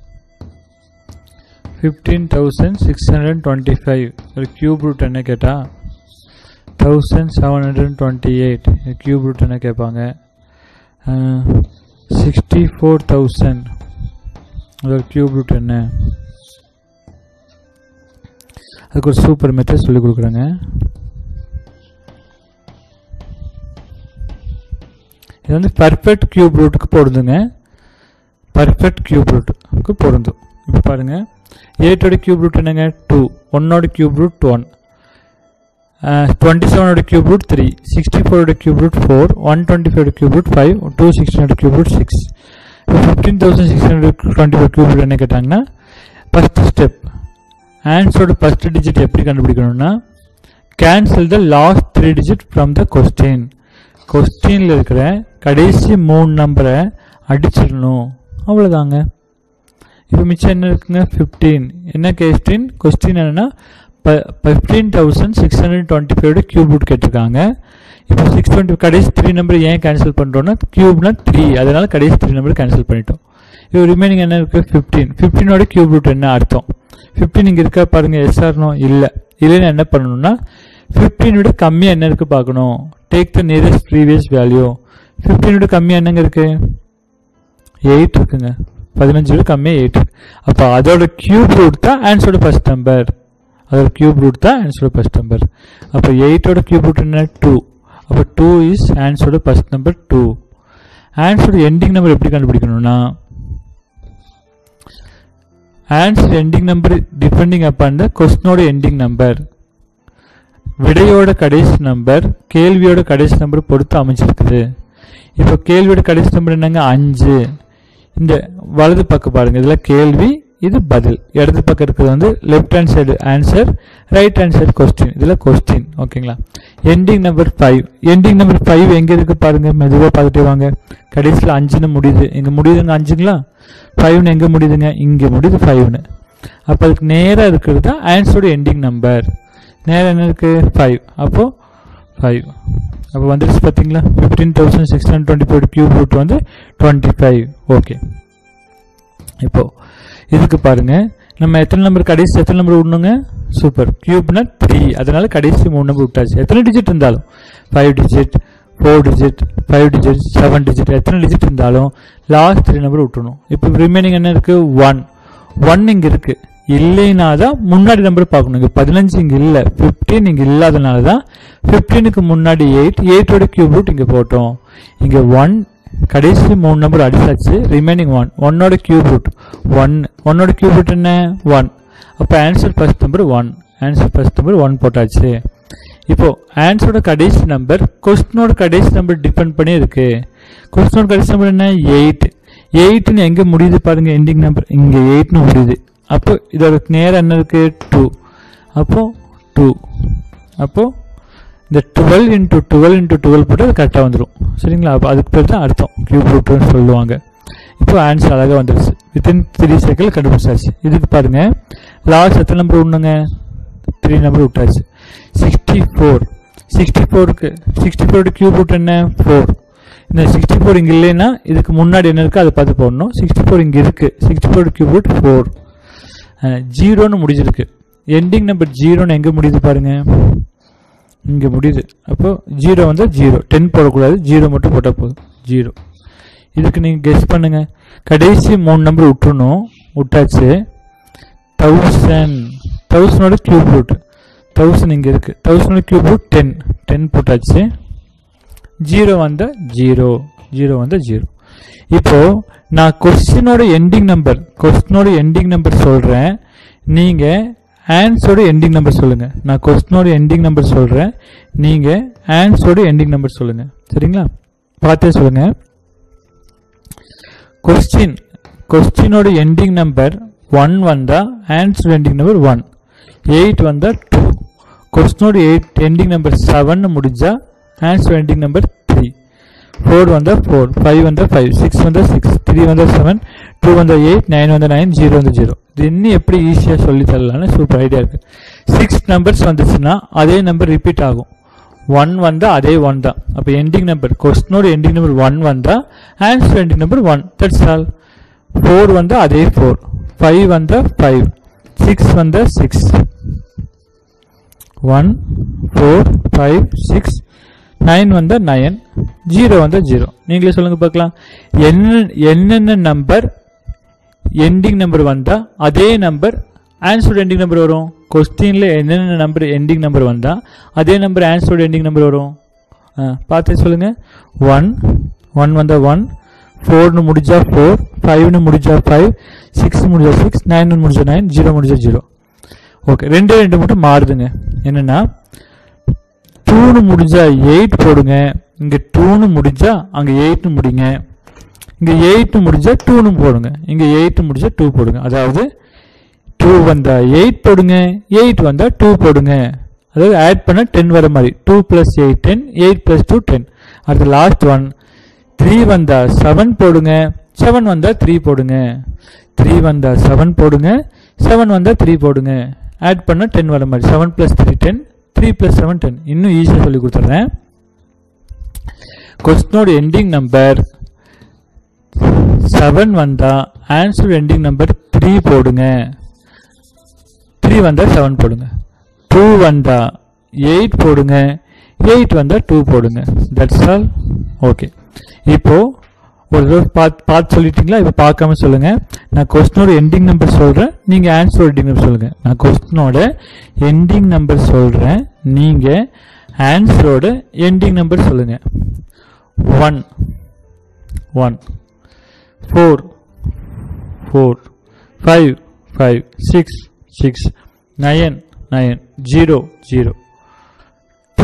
fifteen thousand six hundred twenty five ஒரு கியூப் ரூட் என்ன கேட்டால் thousand seven hundred twenty eight cube root என்ன கேட்பாங்க சிக்ஸ்டி ஃபோர் தௌசண்ட் அதோட கியூப் ரூட் என்ன அதுக்கு ஒரு சூப்பர் மெத்தட் சொல்லி கொடுக்குறேங்க இது வந்து பர்ஃபெக்ட் கியூப் ரூட்டுக்கு பொருந்துங்க பர்ஃபெக்ட் கியூப் ரூட்டுக்கு பொருந்தும் இப்போ பாருங்க எயிட்டோட கியூப் ரூட் என்னங்க டூ ஒன்னோட கியூப் ரூட் ஒன் டுவெண்ட்டி செவனோட கியூப் ரூட் த்ரீ சிக்ஸ்டி ஃபோரோட cube root four one twenty five cube root five two சிக்ஸ்டினோட கியூப் ரூட் சிக்ஸ் இப்போ fifteen thousand six hundred twenty four cube root என்ன கேட்டாங்கன்னா first step ஆன்சரோட first digit எப்படி கண்டுபிடிக்கணும்னா cancel the last three digit from the question கொஸ்டினில் இருக்கிற கடைசி மூணு நம்பரை அடிச்சிடணும் அவ்வளோதாங்க இப்போ மிச்சம் என்ன இருக்குங்க ஃபிஃப்டீன் என்ன கொஸ்டின் கொஸ்டின் என்னன்னா fifteen thousand six hundred twenty ஃபைவோட கியூப் ரூட் கேட்டிருக்காங்க இப்போ சிக்ஸ் டுவெண்ட்டி கடைசி த்ரீ நம்பர் ஏன் கேன்சல் பண்ணுறோன்னா கியூப்னா த்ரீ அதனால கடைசி த்ரீ நம்பர் கேன்சல் பண்ணிட்டோம் இப்போ ரிமைனிங் என்ன இருக்குது ஃபிஃப்டீன் ஃபிஃப்டீனோட கியூப் ரூட் என்ன அர்த்தம் ஃபிஃப்டீன் இங்கே இருக்கா பாருங்க எஸ்ஆர்னோ இல்லை இல்லைன்னு என்ன பண்ணணும்னா ஃபிஃப்டீன் விட கம்மியாக என்ன இருக்குது பார்க்கணும் take the nearest previous value fifteen விட கம்மியாக என்னங்க இருக்குது எயிட் இருக்குங்க பதினஞ்சு விட கம்மியாக எயிட் அப்போ அதோட கியூப் ரூட் தான் ஆன்சரோட ஃபர்ஸ்ட் நம்பர் அதோட கியூப் ரூட் தான் ஆன்சரோட ஃபர்ஸ்ட் நம்பர் அப்போ எயிட்டோட கியூப் ரூட் என்ன டூ அப்போ டூ இஸ் ஆன்சரோட ஃபர்ஸ்ட் நம்பர் டூ ஆன்சரோட எண்டிங் நம்பர் எப்படி கண்டுபிடிக்கணும்னா answer ending number depending upon the கொஸ்டினோட எண்டிங் நம்பர் விடையோட கடைசி நம்பர் கேள்வியோட கடைசி நம்பர் பொறுத்து அமைஞ்சிருக்குது இப்போ கேள்வியோட கடைசி நம்பர் என்னங்க அஞ்சு இந்த வலது பக்கம் பாருங்க இதுல கேள்வி இது பதில் இடது பக்கம் இருக்கிறது வந்து left hand side answer right hand side question இதுல கொஸ்டின் ஓகேங்களா ending number five ending number five எங்க இருக்கு பாருங்க மெதுவாக பார்த்துட்டே வாங்க கடைசியில் அஞ்சுன்னு முடியுது எங்க முடியுதுங்க அஞ்சுங்களா ஃபைவ்னு எங்க முடியுதுங்க இங்க முடியுது ஃபைவ்னு அப்போ அதுக்கு நேராக இருக்கிறது தான் ஆன்சரோட எண்டிங் நம்பர் நேரம் என்ன இருக்கு ஃபைவ் அப்போ ஃபைவ் அப்போ வந்துருச்சு பார்த்தீங்களா fifteen thousand six hundred twenty four cube root வந்து டுவெண்ட்டி ஃபைவ் ஓகே இப்போ இதுக்கு பாருங்க நம்ம எத்தனை நம்பர் கடைசி எத்தனை நம்பர் விடணுங்க சூப்பர் கியூப்னா த்ரீ அதனால கடைசி மூணு நம்பர் விட்டாச்சு எத்தனை டிஜிட் இருந்தாலும் five digit four digit five digit seven digit எத்தனை டிஜிட் இருந்தாலும் லாஸ்ட் த்ரீ நம்பர் விட்டுணும் இப்போ ரிமைனிங் என்ன இருக்கு ஒன் ஒன் இங்க இருக்கு இல்லைனா தான் முன்னாடி நம்பர் பார்க்கணும் இங்க பதினஞ்சு இங்க இல்ல ஃபிஃப்டீன் இங்க இல்லாதனால தான் ஃபிஃப்டீனுக்கு முன்னாடி எயிட் எயிட்டோட கியூப் ரூட் இங்க போட்டோம் இங்க ஒன் கடைசி மூணு நம்பர் அடிச்சாச்சு ரிமைனிங் ஒன் ஒன்னோட கியூப் ரூட் ஒன் ஒன்னோட கியூப் ரூட் என்ன ஒன் அப்போ answer first number one answer first number one போட்டாச்சு இப்போ ஆன்சரோட கடைசி நம்பர் கொஸ்டினோட கடைசி நம்பர் டிபெண்ட் பண்ணி இருக்கு கொஸ்டினோட கடைசி நம்பர் என்ன எயிட் எயிட்னு எங்க முடியுது பாருங்க எண்டிங் நம்பர் இங்க எயிட்னு முடியுது அப்போ இதோட நேரம் என்ன இருக்கு டூ அப்போ டூ அப்போ இந்த twelve into twelve into twelve போட்டு அது கரெக்டாக வந்துடும் சரிங்களா அப்போ அதுக்கு பேர் தான் அர்த்தம் கியூப் ரூட்னு சொல்லுவாங்க இப்போ ஆன்சர் அழகாக வந்துருச்சு வித்தின் த்ரீ செகண்ட் கண்டுபிடிச்சாச்சு இதுக்கு பாருங்க லாஸ்ட் எத்தனை நம்பர் விடணுங்க த்ரீ நம்பர் விட்டாச்சு சிக்ஸ்டி ஃபோர் சிக்ஸ்டி ஃபோருக்கு சிக்ஸ்டி ஃபோரோட கியூப் ரூட் என்ன ஃபோர் இந்த சிக்ஸ்டி ஃபோர் இங்கே இல்லைன்னா இதுக்கு முன்னாடி என்ன இருக்குது அதை பார்த்து போடணும் சிக்ஸ்டி ஃபோர் இங்கே இருக்குது sixty four cube root four ஜீரோன்னு முடிஞ்சிருக்கு எண்டிங் நம்பர் ஜீரோன்னு எங்கே முடியுது பாருங்க இங்கே முடியுது அப்போ ஜீரோ வந்து ஜீரோ டென் போடக்கூடாது ஜீரோ மட்டும் போட்டால் போதும் ஜீரோ இதுக்கு நீங்கள் கெஸ் பண்ணுங்க கடைசி மூணு நம்பர் விட்டுறணும் விட்டாச்சு தௌசண்ட் தௌசண்டோட கியூப் ரூட் தௌசண்ட் இங்கே இருக்குது தௌசண்டோட கியூப் ரூட் டென் டென் போட்டாச்சு ஜீரோ வந்த ஜீரோ ஜீரோ வந்த ஜீரோ இப்போ நான் கொஸ்டினோட எண்டிங் நம்பர் கொஸ்டினோட எண்டிங் நம்பர் சொல்றேன் நீங்க ஆன்சரோட எண்டிங் நம்பர் சொல்லுங்க நான் கொஸ்டினோட எண்டிங் நம்பர் சொல்றேன் நீங்க ஆன்சரோட எண்டிங் நம்பர் சொல்லுங்க சரிங்களா பார்த்தே சொல்லுங்க கொஸ்டின் கொஸ்டினோட எண்டிங் நம்பர் ஒன் வந்தா answer ending number one eight வந்தா டூ கொஸ்டினோட எயிட் எண்டிங் நம்பர் செவன் முடிஞ்சா answer ending number three four வந்தா ஃபோர் ஃபைவ் வந்தா ஃபைவ் சிக்ஸ் வந்தா சிக்ஸ் த்ரீ வந்தா செவன் டூ வந்தா எயிட் நைன் வந்தா நைன் ஜீரோ வந்தா ஜீரோ இது இன்னும் எப்படி ஈஸியாக சொல்லி தரலாம்னு சூப்பர் ஐடியா இருக்கு சிக்ஸ் நம்பர்ஸ் வந்துச்சுன்னா அதே நம்பர் ரிப்பீட் ஆகும் ஒன் வந்தா அதே ஒன் தான் அப்போ எண்டிங் நம்பர் கொஸ்டினோட எண்டிங் நம்பர் ஒன் வந்தா answer ending number one that's all four வந்தா அதே ஃபோர் ஃபைவ் வந்தா ஃபைவ் சிக்ஸ் வந்தா six one four five six nine வந்தா நயன் ஜீரோ வந்தா ஜீரோ நீங்களே சொல்லுங்க பார்க்கலாம் என்ன என்னென்ன நம்பர் எண்டிங் நம்பர் வந்தா அதே நம்பர் ஆன்சரோட எண்டிங் நம்பர் வரும் கொஸ்டின்ல என்னென்ன நம்பர் எண்டிங் நம்பர் வந்தா அதே நம்பர் ஆன்சரோட எண்டிங் நம்பர் வரும் ஆ, பார்த்து சொல்லுங்க ஒன் ஒன் வந்தா ஒன் ஃபோர்னு முடிஞ்சா ஃபோர் ஃபைவ்னு முடிஞ்சா ஃபைவ் சிக்ஸ் முடிஞ்சா சிக்ஸ் நைன் முடிஞ்சா நைன் ஜீரோ முடிஞ்சா ஜீரோ ஓகே ரெண்டே ரெண்டு மட்டும் மாறுதுங்க என்னன்னா டூனு முடிஞ்சா எயிட் போடுங்க இங்க டூனு முடிஞ்சா அங்க எயிட்னு முடிங்க இங்க எயிட் முடிஞ்சா டூனு போடுங்க இங்க எயிட் முடிஞ்சா டூ போடுங்க அதாவது டூ வந்தா எயிட் போடுங்க எயிட் வந்தா டூ போடுங்க அதாவது ஆட் பண்ண டென் வர மாதிரி two plus eight ten eight plus two ten அடுத்து லாஸ்ட் ஒன் த்ரீ வந்தா செவன் போடுங்க செவன் வந்தா த்ரீ போடுங்க த்ரீ வந்தா செவன் போடுங்க செவன் வந்தா த்ரீ போடுங்க ஆட் பண்ண டென் வர மாதிரி seven plus three ten three plus seven ten இன்னும் ஈஸியாக சொல்லி கொடுத்துட்றேன் கொஸ்டினோட எண்டிங் நம்பர் செவன் வந்தா ஆன்சர் எண்டிங் நம்பர் த்ரீ போடுங்க த்ரீ வந்தா செவன் போடுங்க டூ வந்தா எயிட் போடுங்க எயிட் வந்தா டூ போடுங்க தட்ஸ் ஆல் ஓகே இப்போ ஒரு தடவை பார்த்து பார்த்து சொல்லிட்டீங்களா இப்போ பார்க்காம சொல்லுங்க நான் கொஸ்டினோட எண்டிங் நம்பர் சொல்றேன் நீங்க ஆன்சர் எண்டிங் நம்பர் சொல்லுங்க நான் கொஸ்டினோட எண்டிங் நம்பர் சொல்றேன் நீங்க ஆன்சரோட எண்டிங் நம்பர் சொல்லுங்க one one four four five five six six nine nine zero zero two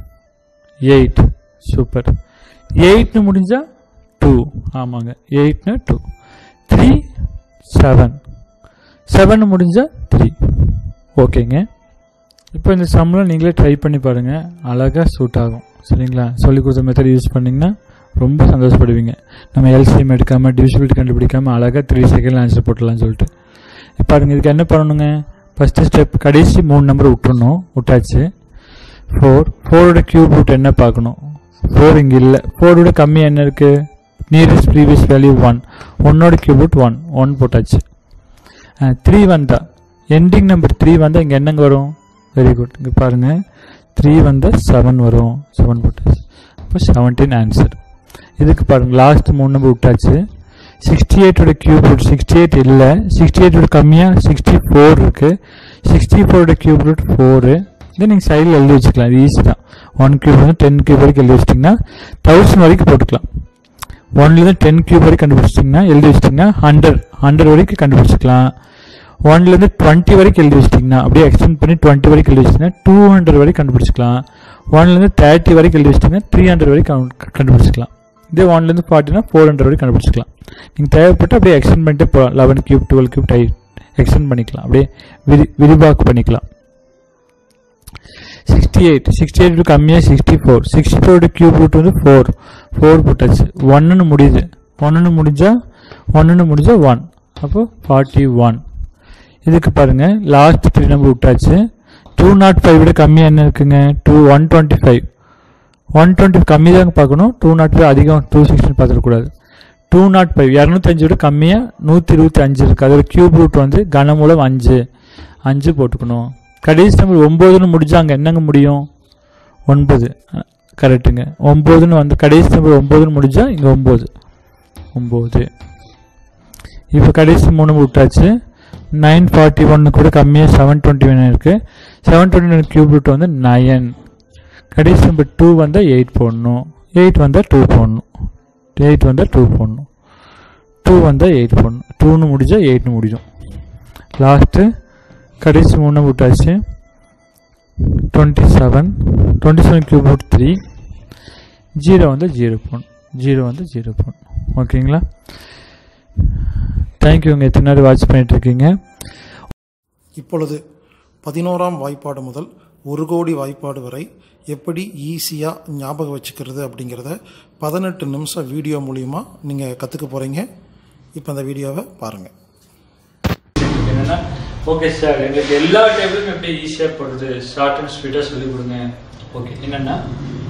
eight super எயிட்னு முடிஞ்சா டூ ஆமாங்க எயிட்னு டூ த்ரீ செவன் செவன் முடிஞ்சா த்ரீ ஓகேங்க இப்போ இந்த சம்மில் நீங்களே ட்ரை பண்ணி பாருங்கள் அழகாக சூட் ஆகும் சரிங்களா சொல்லி கொடுத்த மெத்தட் யூஸ் பண்ணிங்கன்னா ரொம்ப சந்தோஷப்படுவீங்க நம்ம எல்சிஎம் எடுக்காமல் டிவிசிபிலிட்டி கண்டுபிடிக்காமல் அழகாக த்ரீ செகண்ட் ஆன்சர் போட்டுடலாம்னு சொல்லிட்டு இப்போ பாருங்க இதுக்கு என்ன பண்ணணுங்க ஃபஸ்ட்டு ஸ்டெப் கடைசி மூணு நம்பர் விட்டுறணும் விட்டாச்சு ஃபோர் ஃபோரோட கியூப் ரூட் என்ன பார்க்கணும் ஃபோர் இங்கே இல்லை ஃபோரோட கம்மி என்ன இருக்குது நியரஸ்ட் ப்ரீவியஸ் வேல்யூ ஒன் ஒன்னோட கியூப் ரூட் ஒன் ஒன் போட்டாச்சு த்ரீ வந்தா எண்டிங் நம்பர் த்ரீ வந்தால் இங்கே என்னங்க வரும் வெரி குட் இங்கே பாருங்கள் த்ரீ வந்தால் செவன் வரும் செவன் போட்டாச்சு இப்போ செவன்டீன் ஆன்சர் இதுக்கு பாருங்கள் லாஸ்ட் மூணு நம்பர் விட்டாச்சு சிக்ஸ்டி எயிட்டோட கியூப் ரூட் சிக்ஸ்டி எயிட் இல்லை சிக்ஸ்டி எயிட்டோட கம்மியாக சிக்ஸ்டி ஃபோர் இருக்குது சிக்ஸ்டி ஃபோரோட கியூப் ரூட் ஃபோரு இதை நீங்கள் சைடில் எழுதி வச்சுக்கலாம் இது ஈஸி தான் ஒன் கியூப் வந்து டென் கியூப் வரைக்கும் எழுதி வச்சிட்டிங்கன்னா தௌசண்ட் வரைக்கும் போட்டுக்கலாம் ஒன்லேருந்து டென் கியூப் வரைக்கும் கண்டுபிடிச்சிட்டிங்கன்னா எழுதி வச்சிட்டிங்கன்னா ஹண்ட்ரட் ஹண்ட்ரட் வரைக்கும் கண்டுபிடிச்சிக்கலாம் ஒன்லேருந்து டுவெண்ட்டி வரைக்கும் எழுதி வச்சிட்டிங்கன்னா அப்படியே எக்ஸ்டெண்ட் பண்ணி டுவெண்ட்டி வரைக்கும் எழுதி வச்சிட்டிங்கன்னா டூ ஹண்ட்ரட் வரைக்கும் கண்டுபிடிச்சிக்கலாம் ஒன்லேருந்து தேர்ட்டி வரைக்கும் எழுதி வச்சிட்டிங்கன்னா த்ரீ ஹண்ட்ரட் வரைக்கும் கண்டு- கண்டுபிடிச்சிக்கலாம் இதே ஒன்லேருந்து ஃபார்ட்டினா ஃபோர் ஹண்ட்ரட் வரைக்கும் கண்டுபிடிச்சிக்கலாம் நீங்கள் தேவைப்பட்டு அப்படியே எக்ஸ்டெண்ட் பண்ணிட்டு போகலாம் லெவன் கியூப் டுவெல் கியூப் டை எக்ஸ்டெண்ட் பண்ணிக்கலாம் அப்படியே விரி விரிவாக்கு பண்ணிக்கலாம் சிக்ஸ்டி எயிட் சிக்ஸ்டி எயிட் கம்மியாக சிக்ஸ்டி ஃபோர் சிக்ஸ்டி ஃபோரோட கியூப் ரூட் வந்து ஃபோர் ஃபோர் போட்டாச்சு ஒன்றுன்னு முடியுது ஒன்றுன்னு முடிஞ்சா ஒன்றுன்னு முடிஞ்சா ஒன் அப்போ ஃபார்ட்டி ஒன் இதுக்கு பாருங்க லாஸ்ட் த்ரீ நம்பர் விட்டாச்சு டூ நாட் ஃபைவ் விட கம்மியாக என்ன இருக்குங்க two one twenty five one twenty கம்மி தாங்க பார்க்கணும் டூ நாட் ஃபைவ் அதிகம் டூ சிக்ஸ்டின் பார்த்துடக்கூடாது டூ நாட் ஃபைவ் இரநூத்தஞ்சு விட கம்மியாக நூற்றி இருபத்தி அஞ்சு இருக்குது அதோட கியூப் ரூட் வந்து கனமூலம் அஞ்சு அஞ்சு போட்டுக்கணும் கடைசி நம்பர் ஒம்போதுன்னு முடிஞ்சாங்க என்னங்க முடியும் ஒன்பது கரெக்டுங்க ஒம்போதுன்னு வந்து கடைசி நம்பர் ஒம்போதுன்னு முடிஞ்சா இங்கே ஒம்பது ஒம்பது இப்போ கடைசி மூணு விட்டாச்சு நைன் ஃபார்ட்டி ஒன்று கூட கம்மியாக செவன் டுவெண்ட்டி ஒன் இருக்குது seven twenty one cube root வந்து நயன் கடைசி நம்பர் டூ வந்தால் எயிட் போடணும் எயிட் வந்தால் டூ போடணும் எயிட் வந்தால் டூ போடணும் டூ வந்தால் எயிட் போடணும் டூன்னு முடிஞ்சால் எயிட்னு முடியும் லாஸ்ட்டு கடைசி மூணு விட்டாச்சு twenty seven twenty seven cube root three zero வந்து ஜீரோ போடணும் ஜீரோ வந்து ஜீரோ போடணும் ஓகேங்களா தேங்க்யூங்க எத்தனை நேரம் வாட்ச் பண்ணிட்டு இருக்கீங்க இப்பொழுது பதினோராம் வாய்ப்பாடு முதல் ஒரு கோடி வாய்ப்பாடு வரை எப்படி ஈஸியாக ஞாபகம் வச்சுக்கிறது அப்படிங்கிறத பதினெட்டு நிமிஷம் வீடியோ மூலிமா நீங்கள் கற்றுக்க போகிறீங்க இப்போ அந்த வீடியோவை பாருங்கள் என்னன்னா ஓகே சார் எங்களுக்கு எல்லா டேபிளும் எப்படி ஈஸியாக போடுறது ஷார்ட் அண்ட் ஸ்வீட்டாக சொல்லி கொடுங்க ஓகே என்னன்னா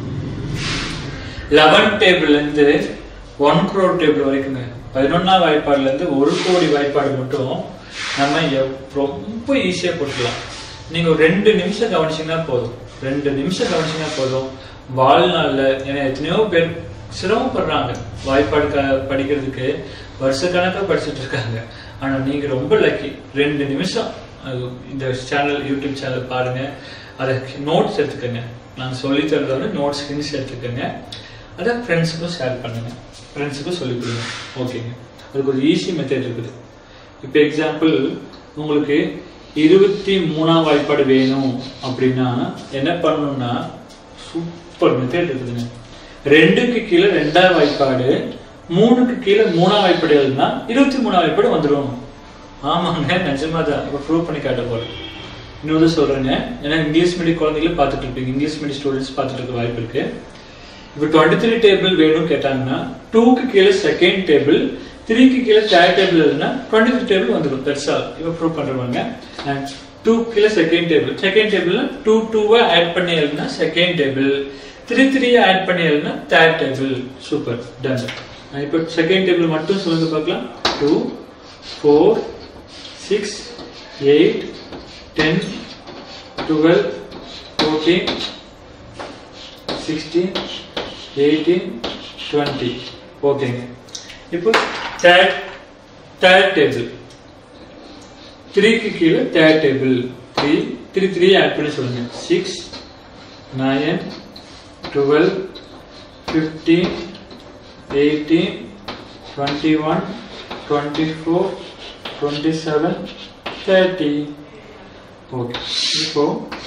லெவன் டேபிள்லேருந்து ஒன் க்ரோர் டேபிள் வரைக்குங்க பதினொன்றாம் வாய்ப்பாடுலேருந்து ஒரு கோடி வாய்ப்பாடு மட்டும் நம்ம எவ்- ரொம்ப ஈஸியாக போட்டுக்கலாம் நீங்கள் ஒரு ரெண்டு நிமிஷம் கவனிச்சிங்கன்னா போதும் ரெண்டு நிமிஷம் கவனிச்சிங்கன்னா போதும் வாழ்நாளில் ஏன்னா எத்தனையோ பேர் சிரமப்படுறாங்க வாய்ப்பாடு க படிக்கிறதுக்கு வருஷக்கணக்காக படிச்சுட்டு இருக்காங்க ஆனால் நீங்கள் ரொம்ப லக்கி ரெண்டு நிமிஷம் அது இந்த சேனல் யூடியூப் சேனல் பாருங்க அதை நோட்ஸ் எடுத்துக்கோங்க நான் சொல்லி தரதோட நோட்ஸ் ஸ்கிரீன்ஸ் எடுத்துக்கோங்க அதை ஃப்ரெண்ட்ஸுக்கும் ஷேர் பண்ணுங்க ஃப்ரெண்ட்ஸுக்கும் சொல்லிக் கொடுங்க ஓகேங்க அதுக்கு ஒரு ஈஸி மெத்தட் இருக்குது இப்போ எக்ஸாம்பிள் உங்களுக்கு இருபத்தி மூணாம் வாய்ப்பாடு வேணும் அப்படின்னா என்ன பண்ணணும்னா சூப்பர் மெத்தட் இருக்குதுங்க ரெண்டுக்கு கீழே ரெண்டாம் வாய்ப்பாடு மூணுக்கு கீழே மூணாம் வாய்ப்பாடு எழுதுனா இருபத்தி மூணாம் வாய்ப்பாடு வந்துடும் ஆமாங்க நிஜமா தான் இப்போ ப்ரூவ் பண்ணி காட்ட போறேன் இன்னொரு சொல்றேங்க ஏன்னா இங்கிலீஷ் மீடியம் குழந்தைகளும் பார்த்துட்டு இருப்பீங்க இங்கிலீஷ் மீடியம் ஸ்டூடெண்ட்ஸ் பார்த்துட்டு இருக்க வாய்ப்பு இருக்கு இப்போ டுவெண்ட்டி த்ரீ டேபிள் வேணும்னு கேட்டாங்கன்னா டூக்கு கீழே செகண்ட் டேபிள் த்ரீக்கு கீழே தேர்ட் டேபிள் எழுதுனா டுவெண்ட்டி த்ரீ டேபிள் வந்துடும் தட்ஸ் ஆல் இப்போ ப்ரூவ் பண்ணுறவங்க அண்ட் டூ கீழே செகண்ட் டேபிள் செகண்ட் டேபிள்ல டூ டூவை ஆட் பண்ணி எழுதுனா செகண்ட் டேபிள் த்ரீ த்ரீயை ஆட் பண்ணி எழுதுனா தேர்ட் டேபிள் சூப்பர் டன் இப்போ செகண்ட் டேபிள் மட்டும் சொல்லுங்க பார்க்கலாம் two four six eight ten twelve fourteen sixteen eighteen twenty ஓகேங்க இப்போ தேர்ட் தேர்ட் டேபிள் த்ரீக்கு கீழே third table three three three add பண்ணி சொல்லுங்க six nine twelve fifteen eighteen twenty one twenty four twenty seven thirty okay இப்போ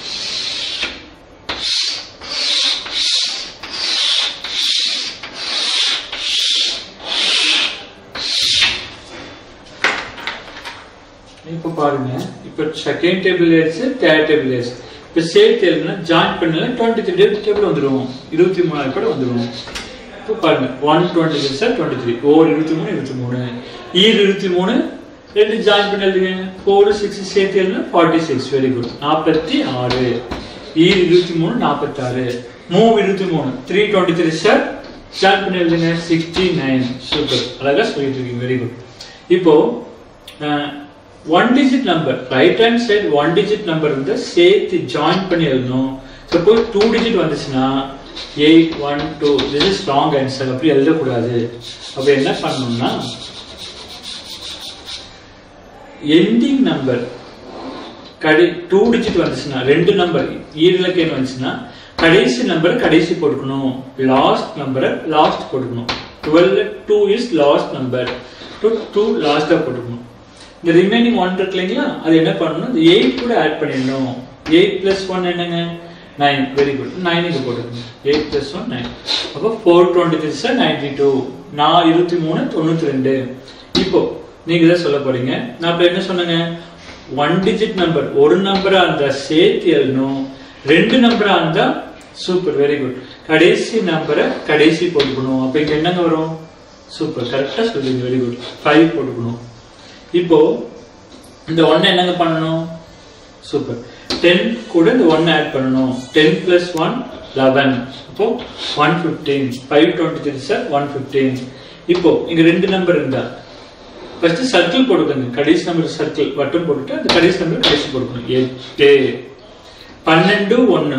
இப்போ பாருங்க இப்போ செகண்ட் டேபிள் ஆயிடுச்சு தேர்ட் டேபிள் ஆயிடுச்சு இப்போ சேர்த்து எழுதுனா ஜாயின் பண்ணல டுவெண்ட்டி த்ரீ டேபிள் வந்துடும் இருபத்தி மூணாயிரம் கூட வந்துடும் இப்போ பாருங்க one twenty three sir twenty three or இருபத்தி மூணு இருபத்தி மூணு ஈர் இருபத்தி மூணு ரெண்டு ஜாயின் பண்ணி எழுதுங்க ஃபோர் சிக்ஸ் சேர்த்து எழுதுனா ஃபார்ட்டி சிக்ஸ் வெரி குட் நாற்பத்தி ஆறு ஈர் இருபத்தி மூணு நாற்பத்தாறு மூவ் இருபத்தி மூணு three twenty three sir join பண்ணி எழுதுங்க சிக்ஸ்டி நைன் சூப்பர் அழகா சொல்லிட்டு இருக்கீங்க வெரி குட் இப்போ one digit number right hand side one digit number வந்து சேர்த்து ஜாயின் பண்ணி எழுதணும் சப்போஸ் டூ டிஜிட் வந்துச்சுன்னா eight one two this is wrong answer அப்படி எழுதக்கூடாது அப்ப என்ன பண்ணணும்னா எண்டிங் நம்பர் கடை டூ டிஜிட் வந்துச்சுன்னா ரெண்டு நம்பர் ஈரிலக்கேன்னு வந்துச்சுன்னா கடைசி நம்பர் கடைசி போட்டுக்கணும் லாஸ்ட் நம்பரை லாஸ்ட் போட்டுக்கணும் twelve two is last number two two லாஸ்ட்டாக போட்டுக்கணும் இந்த ரிமைனிங் ஒன் இருக்கு இல்லைங்களா அது என்ன பண்ணணும் இந்த எயிட் கூட ஆட் பண்ணிடணும் எயிட் பிளஸ் ஒன் என்னங்க நைன் வெரி குட் நைனுக்கு போட்டுக்கணும் எயிட் பிளஸ் ஒன் நைன் அப்போ four twenty three sir ninety two நான் இருபத்தி மூணு தொண்ணூற்றி ரெண்டு இப்போ நீங்க தான் சொல்ல போறீங்க நான் இப்போ என்ன சொன்னேங்க ஒன் டிஜிட் நம்பர் ஒரு நம்பரா இருந்தா சேர்த்து எழுதணும் ரெண்டு நம்பரா இருந்தா சூப்பர் வெரி குட் கடைசி நம்பரை கடைசி போட்டுக்கணும் அப்ப இங்க என்னங்க வரும் சூப்பர் கரெக்டா சொல்லுங்க வெரி குட் ஃபைவ் போட்டுக்கணும் இப்போ இந்த ஒன்னு என்னங்க பண்ணணும் சூப்பர் டென் கூட இந்த ஒன் ஆட் பண்ணணும் டென் பிளஸ் ஒன் லெவன் இப்போ one fifteen five twenty three sir one fifteen இப்போ இங்க ரெண்டு நம்பர் இருந்தா ஃபர்ஸ்ட் சர்க்கிள் போட்டுக்கோங்க கடைசி நம்பர் சர்க்கிள் வட்டம் போட்டுட்டு அந்த கடைசி நம்பர் கடைசி போட்டுக்கணும் எட்டு பன்னெண்டு ஒன்று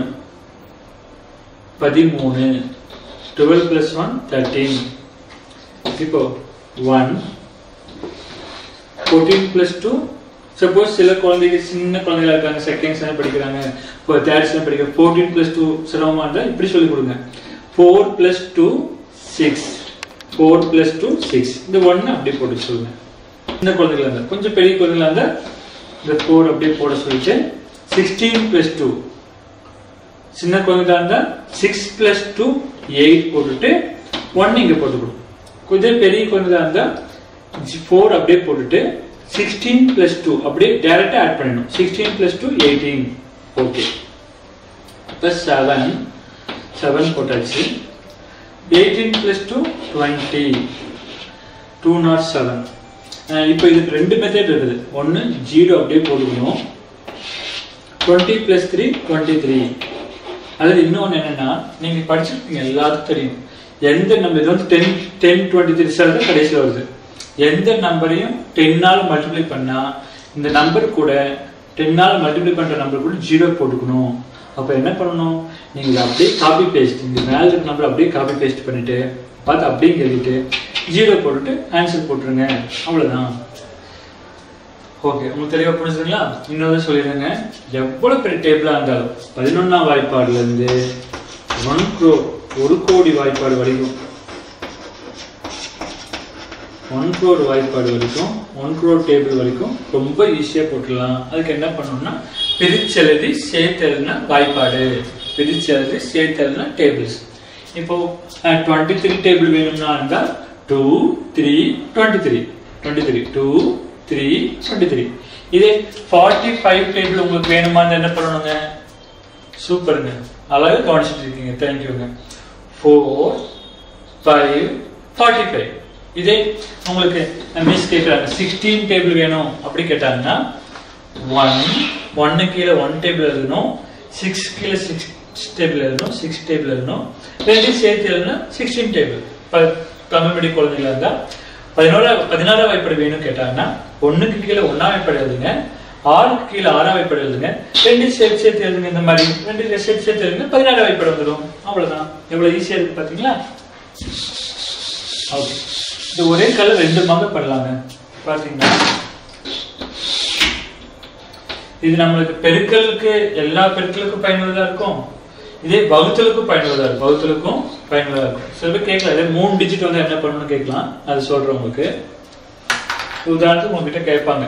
பதிமூணு டுவெல் பிளஸ் ஒன் தேர்ட்டீன் இப்போ one fourteen plus two suppose சில குழந்தைங்க சின்ன குழந்தைகளா இருக்காங்க செகண்ட் ஸ்டாண்டர்ட் படிக்கிறாங்க இப்போ தேர்ட் ஸ்டாண்டர்ட் படிக்கிறாங்க ஃபோர்டீன் பிளஸ் டூ சிரமமா இருந்தால் இப்படி சொல்லி கொடுங்க four plus two six four plus two six இந்த ஒன்று அப்படியே போட்டு சொல்லுங்க சின்ன குழந்தைகளா இருந்தால் கொஞ்சம் பெரிய குழந்தைகளா இருந்தால் இந்த ஃபோர் அப்படியே போட சொல்லிட்டு சிக்ஸ்டீன் பிளஸ் டூ சின்ன குழந்தைகளா இருந்தால் சிக்ஸ் பிளஸ் டூ எயிட் போட்டுட்டு ஒன் இங்கே போட்டுக்கணும் கொஞ்சம் பெரிய குழந்தைகளா இருந்தால் ஃபோர் அப்படியே போட்டுட்டு சிக்ஸ்டீன் பிளஸ் டூ அப்படியே டைரக்டா ஆட் பண்ணிடணும் sixteen plus two eighteen okay இப்போ செவன் செவன் போட்டாச்சு eighteen plus two twenty two not seven இப்போ இதுக்கு ரெண்டு மெத்தட் இருக்குது ஒன்று ஜீரோ அப்படியே போட்டுக்கணும் twenty plus three twenty three அல்லது இன்னொன்று என்னன்னா நீங்கள் படிச்சிருப்பீங்க எல்லாத்துக்கும் தெரியும் எந்த நம்பர் இது வந்து ten ten twenty three sir தான் கடைசியில் வருது எந்த நம்பரையும் டென்னால் மல்டிப்ளை பண்ணா இந்த நம்பர் கூட டென்னால் மல்டிப்ளை பண்ற நம்பர் கூட ஜீரோ போட்டுக்கணும் அப்போ என்ன பண்ணணும் நீங்க இதை அப்படியே காப்பி பேஸ்ட் இந்த மேல இருக்க நம்பர் அப்படியே காப்பி பேஸ்ட் பண்ணிட்டு பார்த்து அப்படியே எழுதிட்டு ஜீரோ போட்டுட்டு ஆன்சர் போட்டுருங்க அவ்வளவுதான் ஓகே உங்களுக்கு தெளிவாக புரிஞ்சுதுங்களா இன்னொரு சொல்லிடுங்க எவ்வளவு பெரிய டேபிளா இருந்தாலும் பதினொன்னாம் வாய்ப்பாடுல இருந்து ஒன் க்ரோ ஒரு கோடி வாய்ப்பாடு வரைக்கும் ஒன் க்ரோர் வாய்ப்பாடு வரைக்கும் ஒன் க்ரோர் டேபிள் வரைக்கும் ரொம்ப ஈஸியாக போட்டுடலாம் அதுக்கு என்ன பண்ணணும்னா பிரிச்செழுதி சேர்த்தெழுதுனா வாய்ப்பாடு பிரிச்செழுதி சேர்த்தெழுதுனா டேபிள்ஸ் இப்போ டுவெண்ட்டி த்ரீ டேபிள் வேணும்னா இருந்தால் two three twenty three twenty three two three twenty three இதே ஃபார்ட்டி ஃபைவ் டேபிள் உங்களுக்கு வேணுமா என்ன பண்ணணுங்க சூப்பருங்க அழகாக கவனிச்சுட்டு இருக்கீங்க தேங்க்யூங்க ஃபோர் ஃபைவ் ஃபார்ட்டி ஃபைவ் இதே உங்களுக்கு மிஸ் கேட்குறாங்க சிக்ஸ்டீன் டேபிள் வேணும் அப்படி கேட்டாங்கன்னா ஒன் ஒன்னு கீழே ஒன் டேபிள் எழுதணும் சிக்ஸ் கீழே சிக்ஸ் டேபிள் எழுதணும் சிக்ஸ் டேபிள் எழுதணும் ரெண்டு சேர்த்து எழுதுனா சிக்ஸ்டீன் டேபிள் இப்போ தமிழ் மீடியம் குழந்தைங்களா இருந்தால் பதினோரா பதினாறாம் வாய்ப்பாடு வேணும் கேட்டாங்கன்னா ஒன்றுக்கு கீழே ஒன்றாம் வாய்ப்பாடு எழுதுங்க ஆறுக்கு கீழே ஆறாம் வாய்ப்பாடு எழுதுங்க ரெண்டு சேர்த்து சேர்த்து எழுதுங்க இந்த மாதிரி ரெண்டு சேர்த்து சேர்த்து எழுதுங்க பதினாறாம் வாய்ப்பாடு வந்துடும் அவ்வளோதான் எவ்வளோ ஈஸியாக இருக்கு பார்த்தீங்களா ஓகே இது ஒரே கலர் ரெண்டு மாங்க பண்ணலாங்க பாத்தீங்கன்னா இது நம்மளுக்கு பெருக்கலுக்கு எல்லா பெருக்கலுக்கும் பயனுள்ளதா இருக்கும் இதே வகுத்தலுக்கும் பயனுள்ளதா இருக்கும் வகுத்தலுக்கும் பயனுள்ளதா இருக்கும் சில பேர் கேட்கலாம் இதே மூணு டிஜிட் வந்து என்ன பண்ணணும்னு கேட்கலாம் அது சொல்றேன் உங்களுக்கு உதாரணத்துக்கு உங்ககிட்ட கேட்பாங்க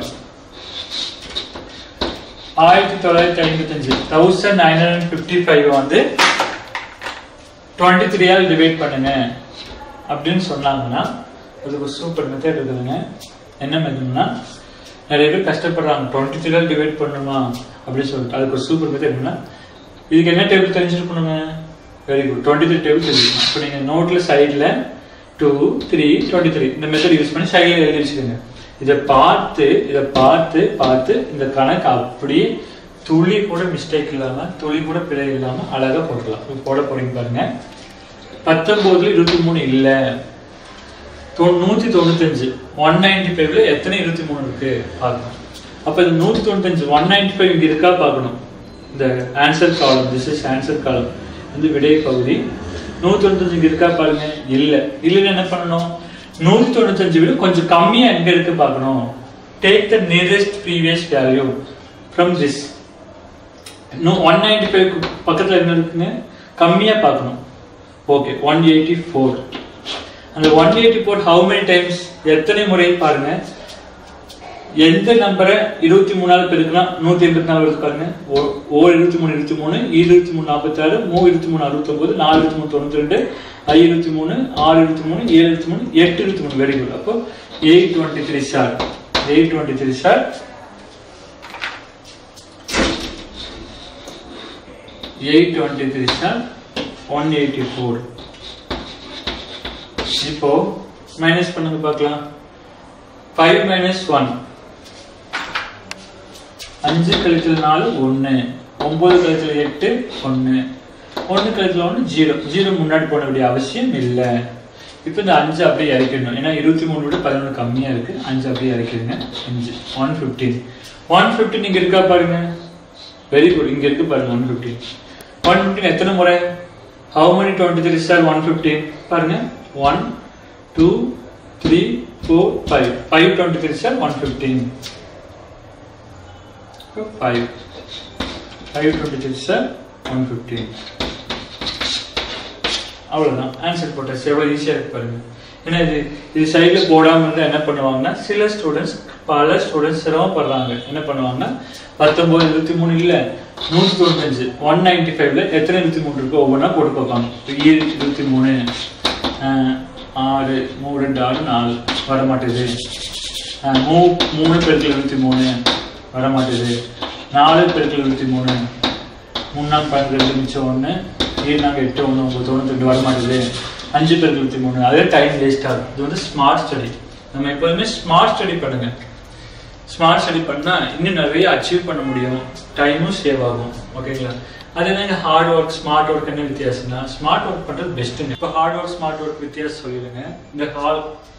ஆயிரத்தி தொள்ளாயிரத்தி ஐம்பத்தஞ்சு thousand nine hundred fifty five வந்து டுவெண்ட்டி த்ரீயால் டிவைட் பண்ணுங்க அப்படின்னு சொன்னாங்கன்னா அதுக்கு ஒரு சூப்பர் மெத்தட் இருக்குதுங்க என்ன மெத்தட்னா நிறைய பேர் கஷ்டப்படுறாங்க டுவெண்ட்டி த்ரீயால் டிவைட் பண்ணுமா அப்படின்னு சொல்லிட்டு அதுக்கு ஒரு சூப்பர் மெத்தட் என்னன்னா இதுக்கு என்ன டேபிள் தெரிஞ்சிருக்கணுங்க very good twenty three table தெரிஞ்சுக்கணும் இப்போ நீங்கள் நோட்டில் சைடில் டூ த்ரீ டுவெண்ட்டி த்ரீ இந்த மெத்தட் யூஸ் பண்ணி சைடில் எழுதி வச்சுக்கோங்க இதை பார்த்து இதை பார்த்து பார்த்து இந்த கணக்கு அப்படியே துளி கூட மிஸ்டேக் இல்லாம துளி கூட பிழை இல்லாம அழகா போட்டுக்கலாம் இப்ப போட போறீங்க பாருங்க பத்தொன்பதுல இருபத்தி மூணு இல்ல தொ- நூத்தி தொண்ணூத்தஞ்சு ஒன் நைன்டி ஃபைவ்ல எத்தனை இருபத்தி மூணு இருக்கு பார்க்கணும் அப்ப இந்த நூத்தி தொண்ணூத்தஞ்சு ஒன் நைன்டி ஃபைவ் இங்க இருக்கா பார்க்கணும் இந்த ஆன்சர் காலம் திஸ் இஸ் ஆன்சர் காலம் வந்து விடை பகுதி நூத்தி தொண்ணூத்தஞ்சு இங்க இருக்கா பாருங்க இல்ல இல்லைன்னு என்ன பண்ணணும் நூத்தி தொண்ணூத்தஞ்சு விட கொஞ்சம் கம்மியா எங்க இருக்கு பார்க்கணும் take the nearest previous value from this இன்னும் ஒன் நைன்டி ஃபைவ் பக்கத்தில் என்ன இருக்குங்க கம்மியாக பார்க்கணும் ஓகே ஒன் எயிட்டி ஃபோர் அந்த one eighty four how many times எத்தனை முறை பாருங்க எந்த நம்பரை இருபத்தி மூணாவது பெருக்குனா நூத்தி எண்பத்தி நாலு வருது பாருங்க ஓ- ஓ இருபத்தி மூணு இருபத்தி மூணு ஈ இருபத்தி மூணு நாற்பத்தாறு மூ இருபத்தி மூணு அறுபத்தொன்பது நாலு இருபத்தி மூணு தொண்ணூத்தி ரெண்டு ஐ இருபத்தி மூணு ஆறு இருபத்தி மூணு ஏழு இருபத்தி மூணு எட்டு இருபத்தி மூணு வெரி குட் அப்போ eight twenty three sir eight twenty three sir eight twenty three sir one eighty four இப்போ மைனஸ் பண்ணுங்க பார்க்கலாம் ஃபைவ் மைனஸ் ஒன் அஞ்சு கழிச்சல் நாலு ஒன்று ஒன்பது கழிச்சல் எட்டு ஒன்று ஒன்று கழிச்சல் ஒன்று ஜீரோ ஜீரோ முன்னாடி போட வேண்டிய அவசியம் இல்லை இப்போ இந்த அஞ்சு அப்படியே இறக்கிடணும் ஏன்னா இருபத்தி மூணு விட பதினொன்று கம்மியாக இருக்கு அஞ்சு அப்படியே இறக்கிடுங்க அஞ்சு ஒன் ஃபிஃப்டீன் ஒன் ஃபிஃப்டீன் இங்கே இருக்கா பாருங்க வெரி குட் இங்கே இருக்கு பாருங்க ஒன் ஃபிஃப்டீன் ஒன் ஃபிஃப்டீன் எத்தனை முறை how many twenty three sir one fifteen பாருங்க one two three four five five twenty three sir one fifteen five five twenty three sir one fifteen அவ்வளோதான் answer போட்டாச்சு எவ்வளோ ஈஸியாக இருக்கு பாருங்க ஏன்னா இது இது சைடில் போடாமல் இருந்தால் என்ன பண்ணுவாங்கன்னா சில ஸ்டூடெண்ட்ஸ் பல ஸ்டூடெண்ட்ஸ் சிரமப்படுறாங்க என்ன பண்ணுவாங்கன்னா பத்தொம்போது இருபத்தி மூணு இல்லை நூற்றி தொண்ணூத்தஞ்சு ஒன் நைன்டி ஃபைவ்ல எத்தனை இருபத்தி மூணு இருக்கோ ஒவ்வொன்றா போட்டு பார்ப்பாங்க இப்போ ஈ இருபத்தி மூணு ஆஹ், ஆறு மூணு ரெண்டு ஆறு நாலு வர மாட்டேது ஆஹ், மூ மூணு பெருக்கள் இருபத்தி மூணு வர மாட்டேது நாலு பெருக்கள் இருபத்தி மூணு மூணாம் பன்னெண்டு மிச்சம் ஒன்று ஈர்னாங்க எட்டு ஒன்று ஒம்பது தொண்ணூத்தி ரெண்டு வர மாட்டேது அஞ்சு பேர் இருபத்தி மூணு அதே டைம் வேஸ்ட் ஆகும் இது வந்து ஸ்மார்ட் ஸ்டடி நம்ம எப்போதுமே ஸ்மார்ட் ஸ்டடி பண்ணுங்க ஸ்மார்ட் ஸ்டடி பண்ணா இன்னும் நிறைய அச்சீவ் பண்ண முடியும் டைமும் சேவ் ஆகும் ஓகேங்களா அது என்னங்க ஹார்ட் ஒர்க் ஸ்மார்ட் ஒர்க் என்ன வித்தியாசம்னா ஸ்மார்ட் ஒர்க் பண்றது பெஸ்ட்டுங்க இப்போ ஹார்ட் ஒர்க் ஸ்மார்ட் ஒர்க் வித்தியாசம் சொல்லிடுங்க இந்த ஹால்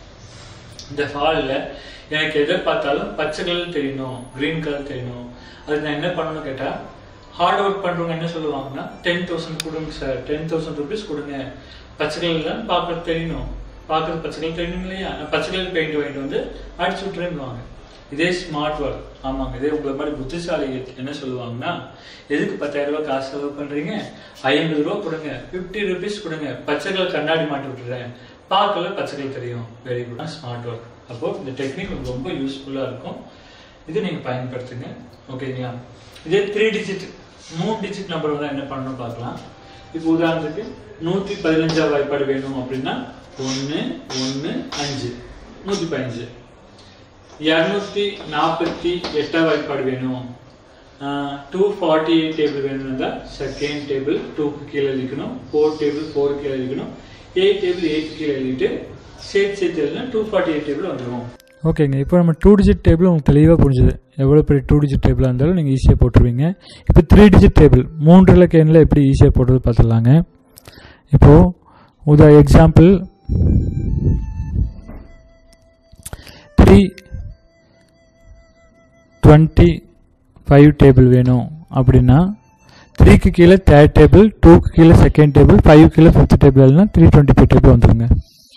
இந்த ஹாலில் எனக்கு எதை பார்த்தாலும் பச்சை கலர் தெரியணும் க்ரீன் கலர் தெரியணும் அதுக்கு நான் என்ன பண்ணணும்னு கேட்டால் ஹார்ட் ஒர்க் பண்ணுறவங்க என்ன சொல்லுவாங்கன்னா டென் தௌசண்ட் கொடுங்க சார் டென் தௌசண்ட் ருபீஸ் கொடுங்க பச்சை கலர்லாம் பார்க்கறது தெரியணும் பார்க்கறது பச்சை கலர் தெரியணும் இல்லையா நான் பச்சை கலர் பெயிண்ட் வாங்கிட்டு வந்து அடிச்சு விட்டுருவாங்க இதே ஸ்மார்ட் ஒர்க் ஆமாங்க இதே உங்களை மாதிரி புத்திசாலி என்ன சொல்லுவாங்கன்னா எதுக்கு பத்தாயிரம் ரூபாய் காசு செலவு பண்றீங்க ஐம்பது ரூபா கொடுங்க ஃபிஃப்டி ருபீஸ் கொடுங்க பச்சை கலர் கண்ணாடி மாட்டி விட்டுறேன் பார்க்கல பச்சை கலர் தெரியும் வெரி குட் ஸ்மார்ட் ஒர்க் அப்போ இந்த டெக்னிக் உங்களுக்கு ரொம்ப யூஸ்ஃபுல்லாக இருக்கும் இதை நீங்கள் பயன்படுத்துங்க ஓகேங்களா இதே த்ரீ டிஜிட் மூணு டிஜிட் நம்பர் வந்து என்ன பண்ணணும் பார்க்கலாம் இப்போ உதாரணத்துக்கு நூற்றி பதினஞ்சாவது வாய்ப்பாடு வேணும் அப்படின்னா ஒன்று ஒன்று அஞ்சு நூற்றி பதினஞ்சு இரநூத்தி நாற்பத்தி எட்டாவது வாய்ப்பாடு வேணும் டூ ஃபார்ட்டி எயிட் டேபிள் வேணும்னா செகண்ட் டேபிள் டூக்கு கீழே எழுதிக்கணும் ஃபோர் டேபிள் ஃபோர் கீழே எழுதிக்கணும் எயிட் டேபிள் எயிட் கீழே எழுதிட்டு சேர்த்து சேர்த்து எழுதினா டூ ஃபார்ட்டி எயிட் டேபிள் வந்துடும் ஓகேங்க இப்போ நம்ம டூ டிஜிட் டேபிள் உங்களுக்கு தெளிவாக புரிஞ்சுது எவ்வளோ பெரிய டூ டிஜிட் டேபிளாக இருந்தாலும் நீங்கள் ஈஸியாக போட்டுருவீங்க இப்போ த்ரீ டிஜிட் டேபிள் மூன்று இலக்க எண்ணில் எப்படி ஈஸியாக போடுறது பார்த்துடலாங்க இப்போது உதா example three twenty five table வேணும் அப்படின்னா த்ரீக்கு கீழே தேர்ட் டேபிள் டூக்கு கீழே செகண்ட் டேபிள் ஃபைவ் கீழே ஃபிஃப்த் டேபிள் இல்லைனா த்ரீ டுவெண்ட்டி ஃபைவ் டேபிள் வந்துருங்க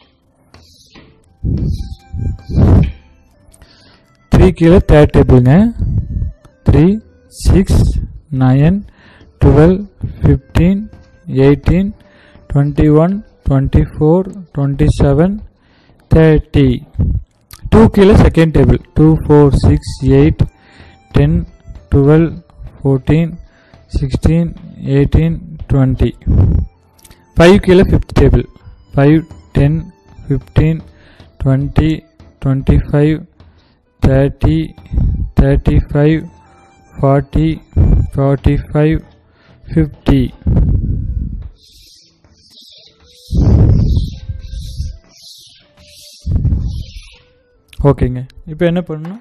த்ரீ கீழே தேர்ட் டேபிளுங்க three six nine twelve fifteen eighteen twenty one twenty four twenty seven thirty two கீழே second table two four six eight ten twelve fourteen sixteen eighteen twenty five கீழே fifth table five ten fifteen twenty twenty five thirty thirty five forty forty five fifty ஓகேங்க இப்போ என்ன பண்ணணும்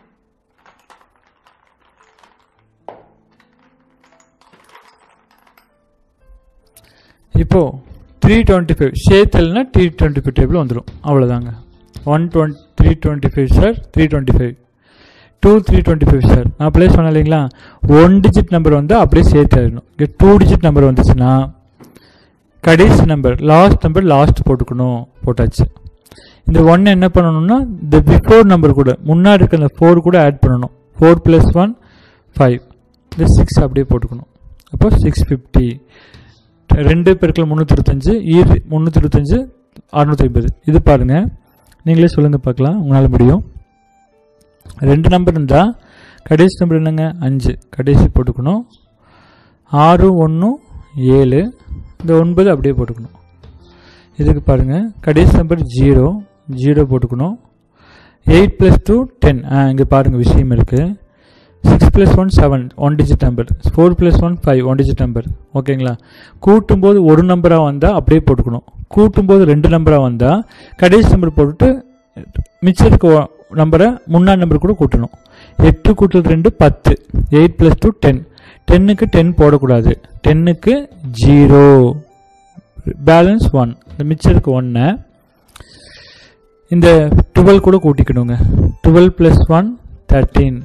இப்போ three twenty five சேர்த்தல்னா three twenty five table வந்துடும் அவ்வளோதாங்க one twenty three twenty five sir three twenty five two three twenty five sir நான் அப்படியே சொன்னேன் இல்லைங்களா ஒன் டிஜிட் நம்பர் வந்து அப்படியே சேர்த்து எழுதணும் இங்கே டூ டிஜிட் நம்பர் வந்துச்சுன்னா கடைசி நம்பர் லாஸ்ட் நம்பர் லாஸ்ட் போட்டுக்கணும் போட்டாச்சு இந்த ஒன் என்ன பண்ணணும்னா இந்த பிஃபோர் நம்பர் கூட முன்னாடி இருக்க அந்த ஃபோர் கூட ஆட் பண்ணணும் ஃபோர் ப்ளஸ் ஒன் ஃபைவ் இந்த சிக்ஸ் அப்படியே போட்டுக்கணும் அப்போ சிக்ஸ் ஃபிஃப்டி ரெண்டு பெருக்கள் முந்நூற்றி இருபத்தஞ்சு ஈர் முந்நூற்றி இருபத்தஞ்சு அறுநூற்றி ஐம்பது இது பாருங்கள் நீங்களே சொல்லுங்கள் பார்க்கலாம் உங்களால் முடியும் ரெண்டு நம்பர் இருந்தால் கடைசி நம்பர் என்னங்க அஞ்சு கடைசி போட்டுக்கணும் ஆறு ஒன்று ஏழு இந்த ஒன்பது அப்படியே போட்டுக்கணும் இதுக்கு பாருங்கள் கடைசி நம்பர் ஜீரோ ஜீரோ போட்டுக்கணும் eight plus two ten ah இங்கே பாருங்கள் விஷயம் இருக்குது six plus one seven one digit number four plus one five one digit number ஓகேங்களா கூட்டும்போது ஒரு நம்பராக வந்தால் அப்படியே போட்டுக்கணும் கூட்டும்போது ரெண்டு நம்பராக வந்தால் கடைசி நம்பர் போட்டுட்டு மிச்சம் இருக்க நம்பரை முன்னாடி நம்பர் கூட கூட்டணும் எட்டு கூட்டல் ரெண்டு பத்து எயிட் ப்ளஸ் டூ டென் டென்னுக்கு டென் போடக்கூடாது டென்னுக்கு ஜீரோ பேலன்ஸ் ஒன் இந்த மிச்சம் இருக்க ஒன்றை இந்த டுவெல் கூட கூட்டிக்கணுங்க twelve plus one thirteen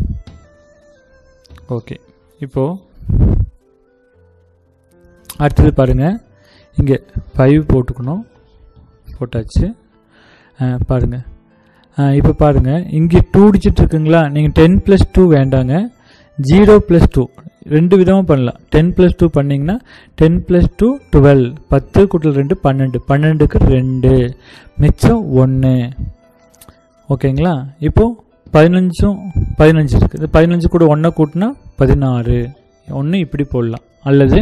okay இப்போ அடுத்தது பாருங்க இங்கே ஃபைவ் போட்டுக்கணும் போட்டாச்சு ஆ, பாருங்க ஆ, இப்போ பாருங்க இங்கே டூ டிஜிட் இருக்குங்களா நீங்கள் டென் ப்ளஸ் டூ வேண்டாங்க ஜீரோ ப்ளஸ் டூ ரெண்டு விதமாக பண்ணலாம் டென் ப்ளஸ் டூ பண்ணிங்கன்னா டென் ப்ளஸ் டூ டுவெல் பத்து கூட்டல் ரெண்டு பன்னெண்டு பன்னெண்டுக்கு ரெண்டு மிச்சம் ஒன்று ஓகேங்களா இப்போ பதினஞ்சும் பதினஞ்சு இருக்குது இந்த பதினஞ்சு கூட ஒன்றை கூட்டினா பதினாறு ஒன்று இப்படி போடலாம் அல்லது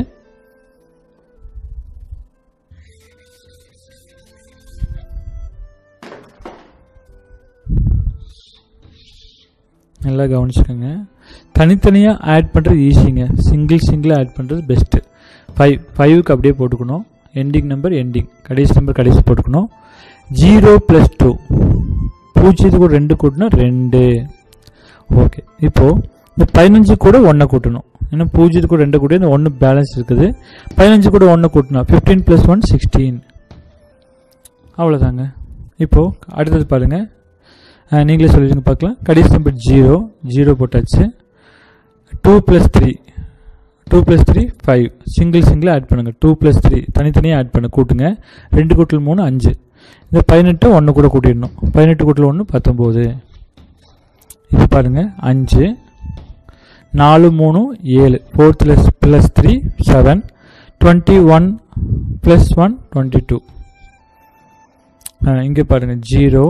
நல்லா கவனிச்சுக்கோங்க தனித்தனியாக ஆட் பண்ணுறது ஈஸிங்க சிங்கிள் சிங்கிளாக ஆட் பண்ணுறது பெஸ்ட்டு ஃபைவ் ஃபைவுக்கு அப்படியே போட்டுக்கணும் எண்டிங் நம்பர் எண்டிங் கடைசி நம்பர் கடைசி போட்டுக்கணும் ஜீரோ ப்ளஸ் டூ பூஜ்ஜியத்துக்கு கூட ரெண்டு கூட்டினா ரெண்டு ஓகே இப்போது இந்த பதினஞ்சு கூட ஒன்றை கூட்டணும் ஏன்னா பூஜ்ஜியத்துக்கு கூட ரெண்டு கூட்டி இந்த ஒன்று பேலன்ஸ் இருக்குது பதினஞ்சு கூட ஒன்று கூட்டினா ஃபிஃப்டீன் ப்ளஸ் ஒன் சிக்ஸ்டீன் அவ்வளோதாங்க இப்போது அடுத்தது பாருங்கள் அஹ், நீங்களே சொல்லிடுங்க பார்க்கலாம் கடைசி நம்பர் ஜீரோ ஜீரோ போட்டாச்சு two plus three two plus three five single சிங்கிளாக ஆட் பண்ணுங்கள் டூ ப்ளஸ் த்ரீ தனித்தனியாக ஆட் பண்ண கூட்டுங்க ரெண்டு கூட்டல் மூணு அஞ்சு இந்த பதினெட்டு ஒன்று கூட கூட்டிடணும் பதினெட்டு கூட்டல் ஒன்று பத்தொம்போது இது பாருங்கள் அஞ்சு நாலு மூணு ஏழு four plus plus three seven twenty one plus one twenty two இங்கே பாருங்கள் zero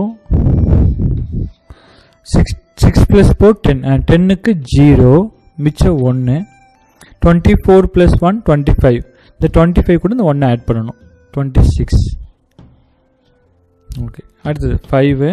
six six plus four ten டென்னுக்கு ஜீரோ மிச்சம் ஒன்று twenty four plus one twenty five இந்த டுவெண்ட்டி ஃபைவ் கூட இந்த ஒன்று ஆட் பண்ணணும் டுவெண்ட்டி சிக்ஸ் ஓகே அடுத்தது five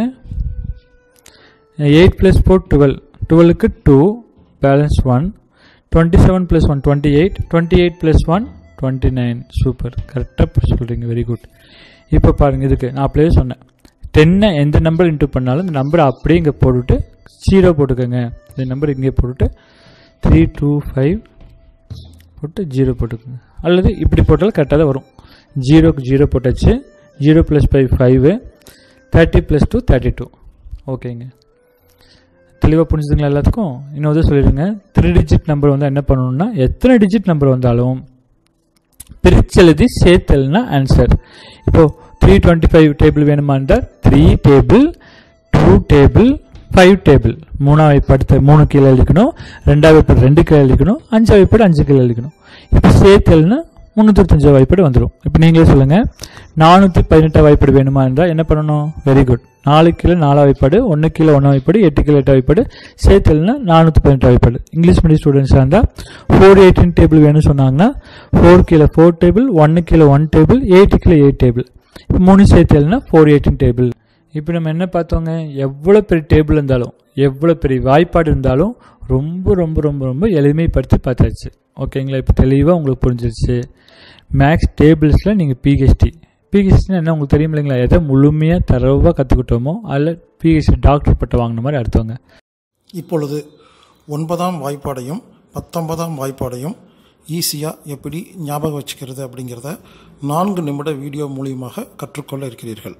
eight plus four twelve டுவெலுக்கு two balance one twenty seven plus one twenty eight twenty eight plus one twenty nine super கரெக்டாக சொல்கிறீங்க very good இப்போ பாருங்கள் இதுக்கு நான் அப்படியே சொன்னேன் டென்னை எந்த நம்பர் இன்ட்டு பண்ணாலும் இந்த நம்பரை அப்படியே இங்கே போட்டுட்டு ஜீரோ போட்டுக்கோங்க இந்த நம்பர் இங்கே போட்டுட்டு த்ரீ டூ ஃபைவ் போட்டு ஜீரோ போட்டுக்கோங்க அல்லது இப்படி போட்டாலும் கரெக்டாக தான் வரும் ஜீரோக்கு ஜீரோ போட்டாச்சு zero plus five five thirty plus two thirty two ஓகேங்க தெளிவாக புரிஞ்சுதுங்களா எல்லாத்துக்கும் இன்னொரு சொல்லிடுங்க த்ரீ டிஜிட் நம்பர் வந்து என்ன பண்ணணும்னா எத்தனை டிஜிட் நம்பர் வந்தாலும் பிரிச்செழுதி சேர்த்தல்னா ஆன்சர் இப்போ த்ரீ டுவெண்ட்டி ஃபைவ் டேபிள் வேணுமாண்டா three table two table five table மூணாவது படுத்த மூணு கீழே எழுதிக்கணும் ரெண்டாவது படம் ரெண்டு கீழே எழுதிக்கணும் அஞ்சாவது படம் அஞ்சு கீழே எழுதிக்கணும் இப்போ சேர்த்தல்னா முந்நூற்றஞ்சு வாய்ப்பாடு வந்துடும் இப்போ நீங்களே சொல்லுங்கள் நானூற்றி பதினெட்டு வாய்ப்பாடு வேணுமா என்றால் என்ன பண்ணணும் வெரி குட் நாலு கீழே நாலு வாய்ப்பாடு ஒன்று கீழே ஒன்று வாய்ப்பாடு எட்டு கீழே எட்டு வாய்ப்பாடு சேர்த்துலனா நானூற்றி பதினெட்டு வாய்ப்பாடு இங்கிலீஷ் மீடியம் ஸ்டூடெண்ட்ஸாக இருந்தால் ஃபோர் எயிட்டின் டேபிள் வேணும்னு சொன்னாங்கன்னா ஃபோர் கீழே ஃபோர் டேபிள் ஒன்று கீழே ஒன் டேபிள் எயிட்டு கீழே எயிட் டேபிள் இப்போ மூணு சேர்த்துலனா ஃபோர் எயிட்டின் டேபிள் இப்போ நம்ம என்ன பார்த்தோங்க எவ்வளோ பெரிய டேபிள் இருந்தாலும் எவ்வளோ பெரிய வாய்ப்பாடு இருந்தாலும் ரொம்ப ரொம்ப ரொம்ப ரொம்ப எளிமைப்படுத்தி பார்த்தாச்சு ஓகேங்களா இப்போ தெளிவாக உங்களுக்கு புரிஞ்சிருச்சு மேக்ஸ் டேபிள்ஸில் நீங்கள் பிஹெச்டி பிஹெச்டினா என்ன உங்களுக்கு தெரியும் இல்லைங்களா எதை முழுமையாக தரவாக கற்றுக்கிட்டோமோ அதில் பிஹெச்டி டாக்டர் பட்டம் வாங்கின மாதிரி அர்த்தங்க இப்பொழுது ஒன்பதாம் வாய்ப்பாடையும் பத்தொன்பதாம் வாய்ப்பாடையும் ஈஸியாக எப்படி ஞாபகம் வச்சுக்கிறது அப்படிங்கிறத நான்கு நிமிட வீடியோ மூலியமாக கற்றுக்கொள்ள இருக்கிறீர்கள்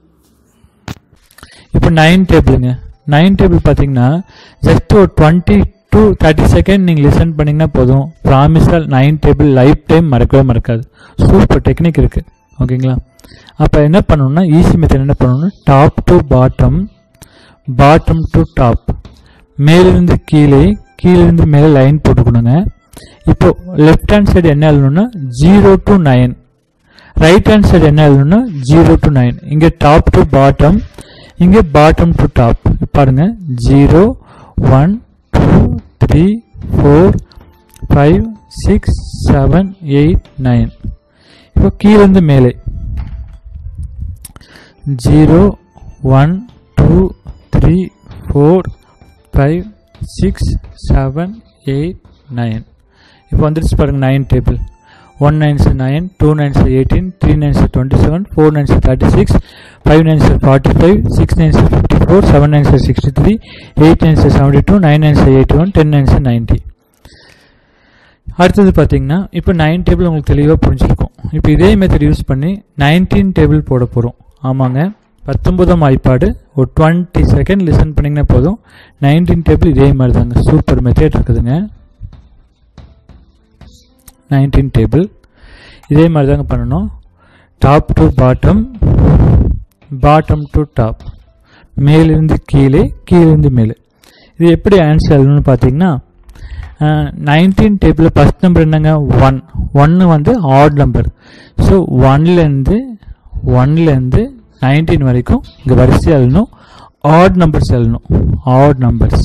இப்போ நைன் டேபிளுங்க நைன் டேபிள் பார்த்தீங்கன்னா ஜஸ்ட் ஒரு டுவெண்ட்டி டு தேர்ட்டி செகண்ட் நீங்கள் லிசன் பண்ணிங்கன்னா போதும் ப்ராமிஸாக நைன் டேபிள் லைஃப் டைம் மறக்கவே மறக்காது சூப்பர் டெக்னிக் இருக்குது ஓகேங்களா அப்போ என்ன பண்ணணும்னா ஈஸி மெத்தட் என்ன பண்ணணும்னா top to bottom bottom to top மேலிருந்து கீழே கீழிருந்து மேலே லைன் போட்டுக்கணுங்க இப்போ லெஃப்ட் ஹேண்ட் சைடு என்ன எழுதணும்னா zero to nine right hand side என்ன எழுதணும்னா ஜீரோ டு நைன் இங்கே டாப் டு பாட்டம் இங்கே பாட்டம் டு டாப் பாருங்க zero one two three four five six seven eight nine இப்போ கீழிருந்து மேலே zero one two three four five six seven eight nine இப்போ வந்துருச்சு பாருங்க nine table one nine sir nine two nine sir eighteen three nine sir twenty seven four nine sir thirty six five nine sir forty five six nine sir fifty four seven nine sir sixty three eight nine sir seventy two nine nine sir eighty one ten nine sir ninety அடுத்தது பார்த்தீங்கன்னா இப்போ nine table உங்களுக்கு தெளிவாக புரிஞ்சிருக்கும் இப்போ இதே method use பண்ணி nineteen table போட போகிறோம் ஆமாங்க பத்தொன்பதாம் வாய்ப்பாடு ஒரு டுவெண்ட்டி செகண்ட் லிசன் பண்ணிங்கன்னா போதும் நைன்டீன் டேபிள் இதே மாதிரி தாங்க சூப்பர் மெத்தட் இருக்குதுங்க நைன்டீன் டேபிள் இதே மாதிரி தாங்க பண்ணணும் top to bottom bottom to top மேலிருந்து கீழே கீழிருந்து மேலே இது எப்படி ஆன்சர் எழுதணும்னு பார்த்தீங்கன்னா நைன்டீன் டேபிளில் ஃபஸ்ட் நம்பர் என்னங்க ஒன் ஒன்று வந்து ஆட் நம்பர் ஸோ ஒன்லேருந்து ஒன்லேருந்து நைன்டீன் வரைக்கும் இங்கே வரிசையாக எழுதணும் ஆட் நம்பர்ஸ் எழுதணும் ஆட் நம்பர்ஸ்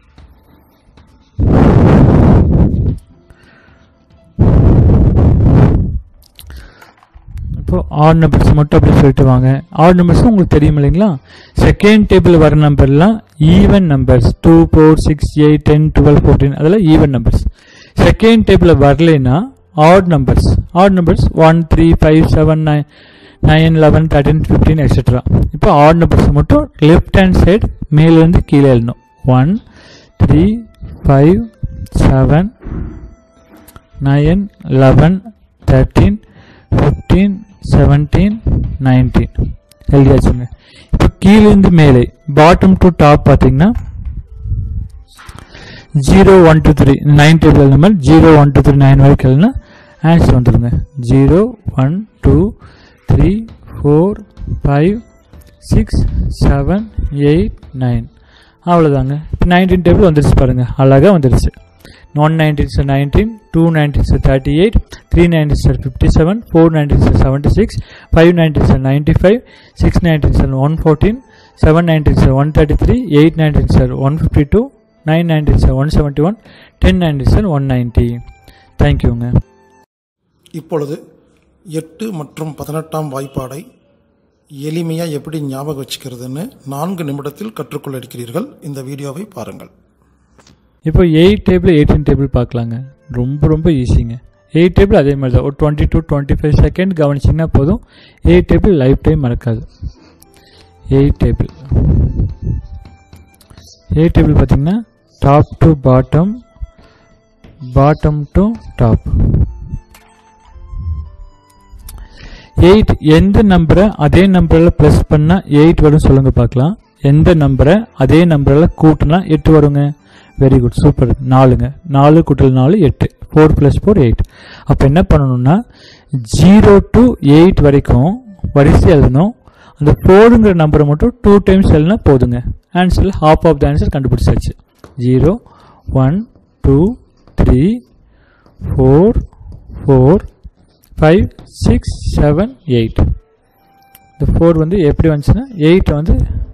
இப்போ ஆட் நம்பர்ஸ் மட்டும் அப்படி சொல்லிட்டு வாங்க ஆட் நம்பர்ஸ் உங்களுக்கு தெரியும் இல்லைங்களா செகண்ட் டேபிள் வர நம்பர்லாம் even numbers two four six eight ten twelve fourteen அதெல்லாம் ஈவன் நம்பர்ஸ் செகண்ட் டேபிளில் வரலைன்னா odd numbers odd numbers one three five seven nine nine eleven thirteen fifteen etcetera இப்போ ஆட் நம்பர்ஸ் மட்டும் லெஃப்ட் ஹேண்ட் சைடு மேலேருந்து கீழே எழுதணும் one three five seven nine eleven thirteen fifteen seventeen nineteen எழுதியாச்சுங்க இப்போ கீழிருந்து மேலே பாட்டம் டு டாப் பார்த்தீங்கன்னா zero one two three nine table number zero one two three nine வரைக்கும் எழுதுனா ஆன்சர் வந்துடுங்க zero one two three four five six seven eight nine அவ்வளோதாங்க இப்போ நைன்டீன் டேபிள் வந்துருச்சு பாருங்கள் அழகாக வந்துருச்சு one nineteen sir nineteen two nineteen sir thirty eight three nineteen sir fifty seven four nineteen sir seventy six five nineteen sir ninety five six nineteen sir one fourteen seven nineteen sir one thirty three eight nineteen sir one fifty two nine nineteen sir one seventy one ten nineteen sir one ninety தேங்க்யூங்க இப்பொழுது எட்டு மற்றும் பதினெட்டாம் வாய்ப்பாடை எளிமையாக எப்படி ஞாபகம் வச்சுக்கிறதுன்னு நான்கு நிமிடத்தில் கற்றுக்கொள்ள இருக்கிறீர்கள் இந்த வீடியோவை பாருங்கள் இப்போ எயிட் டேபிள் எயிட்டீன் டேபிள் பார்க்கலாங்க ரொம்ப ரொம்ப ஈஸிங்க எயிட் டேபிள் அதே மாதிரி தான் ஒரு twenty two twenty five second கவனிச்சிங்கன்னா போதும் எயிட் டேபிள் லைஃப் டைம் மறக்காது எயிட் டேபிள் எயிட் டேபிள் பார்த்தீங்கன்னா top to bottom bottom to top eight எந்த நம்பரை அதே நம்பரில் ப்ளஸ் பண்ணால் எயிட் வரும் சொல்லுங்க பார்க்கலாம் எந்த நம்பரை அதே நம்பரில் கூட்டினா எட்டு வருங்க வெரி குட் சூப்பர் நாலுங்க நாலு கூட்டல் நாலு எட்டு ஃபோர் ப்ளஸ் ஃபோர் எயிட் அப்போ என்ன பண்ணணும்னா ஜீரோ டு எயிட் வரைக்கும் வரிசை எழுதணும் அந்த ஃபோருங்கிற நம்பரை மட்டும் டூ டைம்ஸ் எழுதினா போதுங்க ஆன்சரில் ஹாஃப் ஆஃப் த ஆன்சர் கண்டுபிடிச்சாச்சு zero one two three four four five six seven eight இந்த ஃபோர் வந்து எப்படி வந்துச்சுன்னா எயிட் வந்து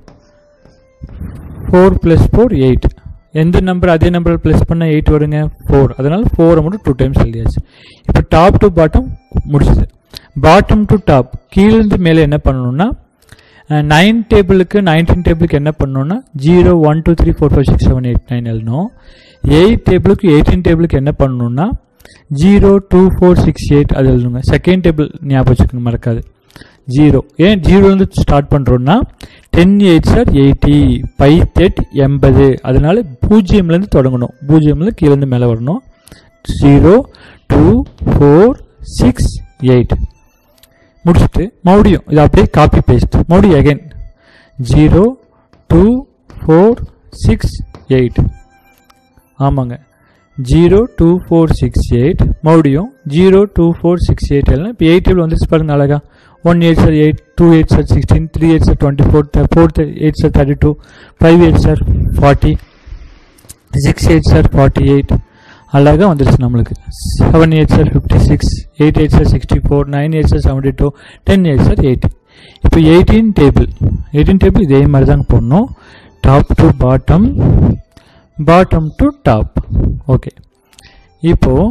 ஃபோர் ப்ளஸ் ஃபோர் எயிட் எந்த நம்பர் அதே நம்பர் ப்ளஸ் பண்ணால் எயிட் வருங்க ஃபோர் அதனால் ஃபோரை மட்டும் டூ டைம்ஸ் எழுதியாச்சு இப்போ டாப் டு பாட்டம் முடிச்சுது பாட்டம் டு டாப் கீழேருந்து மேலே என்ன பண்ணணும்னா நைன் டேபிளுக்கு நைன்டீன் டேபிளுக்கு என்ன பண்ணணும்னா zero one two three four five six seven eight nine எழுதணும் எயிட் டேபிளுக்கு எயிட்டீன் டேபிளுக்கு என்ன பண்ணணும்னா zero two four six eight அது எழுதுங்க செகண்ட் டேபிள் ஞாபகம் வச்சுக்கணும் மறக்காது ஜீரோ ஏன் ஜீரோலேருந்து ஸ்டார்ட் பண்ணுறோன்னா ten eight sir eighty five that எண்பது அதனால பூஜ்ஜியம்லேருந்து தொடங்கணும் பூஜ்ஜியம்லேருந்து கீழேருந்து மேலே வரணும் zero two four six eight முடிச்சுட்டு மறுபடியும் இது அப்படியே காப்பி பேஸ்ட் மறுபடியும் again zero two four six eight ஆமாங்க zero two four six eight மறுபடியும் zero two four six eight எல்லாம் இப்போ எயிட் டேபிள் வந்துச்சு பாருங்க அழகா one eight sir eight two eight sir sixteen three eight sir twenty four four eight sir thirty two five eight sir forty six eight sir forty eight அழகாக வந்துருச்சு நம்மளுக்கு seven eight sir fifty six eight eight sir sixty four nine eight sir seventy two ten eight sir eighty இப்போ eighteen table eighteen table இதே மாதிரி தாங்க போடணும் top to bottom bottom to top okay இப்போது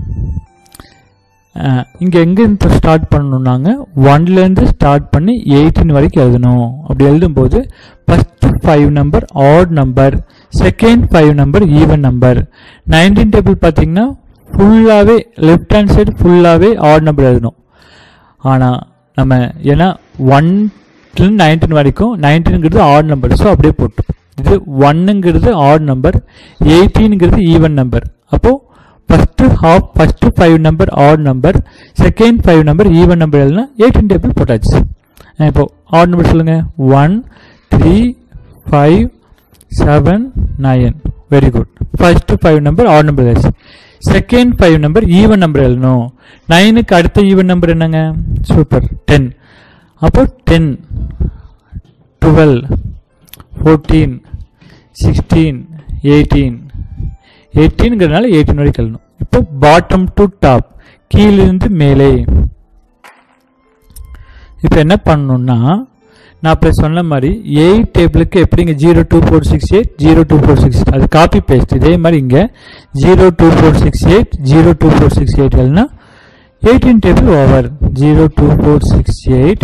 இங்கே எங்கேருந்து ஸ்டார்ட் பண்ணணுன்னாங்க ஒன்லேருந்து start பண்ணி எயிட்டீன் வரைக்கும் எழுதணும் அப்படி எழுதும்போது first five number odd number second five number even number nineteen table பார்த்தீங்கன்னா ஃபுல்லாகவே லெஃப்ட் ஹேண்ட் சைடு ஃபுல்லாகவே ஆட் நம்பர் எழுதணும் ஆனால் நம்ம ஏன்னா ஒன்லேருந்து நைன்டீன் வரைக்கும் நைன்டீனுங்கிறது ஆட் நம்பர் ஸோ அப்படியே போட்டு இது ஒன்னுங்கிறது ஆட் நம்பர் எயிட்டீனுங்கிறது ஈவன் நம்பர் அப்போது first half first five number odd number second five number even number எழுதுனா எயிட்டீன் டேபிள் போட்டாச்சு அஹ் இப்போ ஆட் நம்பர் சொல்லுங்கள் one three five seven nine very good first five number odd number எழுதாச்சு second five number even number எழுதணும் நைனுக்கு அடுத்த even number என்னங்க சூப்பர் டென் அப்போ ten twelve fourteen sixteen eighteen எயிட்டீன்ங்கிறதுனால எயிட்டீன் வரைக்கும் எழுதணும் இப்போ பாட்டம் டு டாப் கீழிருந்து மேலே இப்போ என்ன பண்ணணும்னா நான் இப்போ சொன்ன மாதிரி எயிட் டேபிளுக்கு எப்படிங்க zero two four six eight zero two four six அது காப்பி பேஸ்ட் இதே மாதிரி இங்கே zero two four six eight zero two four six eight எழுதுனா eighteen table over zero two four six eight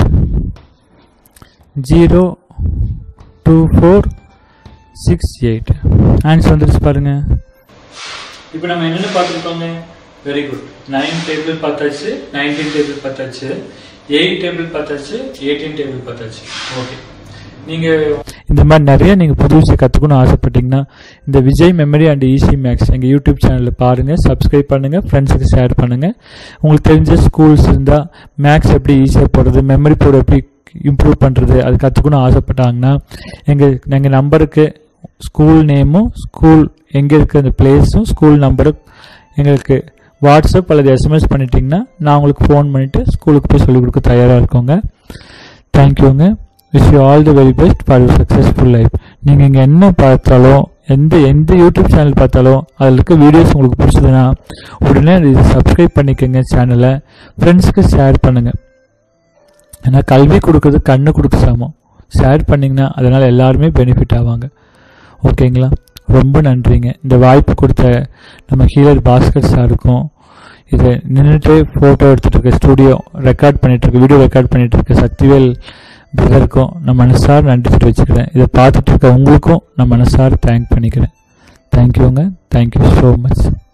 zero two four six eight answer வந்துருச்சு பாருங்க இப்போ நம்ம என்னென்ன பார்த்துருக்கோங்க வெரி குட் நைன் டேபிள் பார்த்தாச்சு நைன்டீன் டேபிள் பார்த்தாச்சு எயிட் டேபிள் பார்த்தாச்சு எயிட்டீன் டேபிள் பார்த்தாச்சு ஓகே நீங்கள் இந்த மாதிரி நிறைய நீங்கள் புது விஷயம் கற்றுக்கணும்னு ஆசைப்பட்டீங்கன்னா இந்த Vijay memory and easy maths எங்கள் யூடியூப் சேனலில் பாருங்கள் சப்ஸ்கிரைப் பண்ணுங்கள் ஃப்ரெண்ட்ஸுக்கு ஷேர் பண்ணுங்கள் உங்களுக்கு தெரிஞ்ச ஸ்கூல்ஸ் இருந்தால் மேக்ஸ் எப்படி ஈஸியாக போடுறது மெமரி போர்டு எப்படி இம்ப்ரூவ் பண்ணுறது அது கற்றுக்கணும் ஆசைப்பட்டாங்கன்னா எங்கள் எங்கள் நம்பருக்கு ஸ்கூல் நேமும் ஸ்கூல் எங்கே இருக்குது அந்த பிளேஸும் ஸ்கூல் நம்பரும் எங்களுக்கு வாட்ஸ்அப் அல்லது எஸ்எம்எஸ் பண்ணிட்டீங்கன்னா நான் உங்களுக்கு ஃபோன் பண்ணிவிட்டு ஸ்கூலுக்கு போய் சொல்லிக் கொடுக்க தயாராக இருக்கோங்க தேங்க்யூங்க wish you all the very best for you successful life நீங்கள் இங்கே என்ன பார்த்தாலும் எந்த எந்த யூடியூப் சேனல் பார்த்தாலும் அதில் இருக்க வீடியோஸ் உங்களுக்கு பிடிச்சதுன்னா உடனே இது சப்ஸ்கிரைப் பண்ணிக்கோங்க சேனலை ஃப்ரெண்ட்ஸுக்கு ஷேர் பண்ணுங்கள் ஏன்னா கல்வி கொடுக்கறது கண்ணு கொடுக்க சமம் ஷேர் பண்ணிங்கன்னா அதனால் எல்லாருமே பெனிஃபிட் ஆவாங்க ஓகேங்களா ரொம்ப நன்றிங்க இந்த வாய்ப்பு கொடுத்த நம்ம ஹீலர் பாஸ்கர் சாருக்கும் இதை நின்றுட்டு ஃபோட்டோ எடுத்துகிட்டு இருக்க ஸ்டூடியோ ரெக்கார்ட் பண்ணிட்டு இருக்க வீடியோ ரெக்கார்ட் பண்ணிட்டு இருக்க சக்திவேல் பிரதருக்கும் நான் மனசார நன்றி தெரிவிச்சுக்கிறேன் இதை பார்த்துட்டு இருக்க உங்களுக்கும் நான் மனசார தேங்க் பண்ணிக்கிறேன் தேங்க்யூங்க தேங்க்யூ ஸோ மச்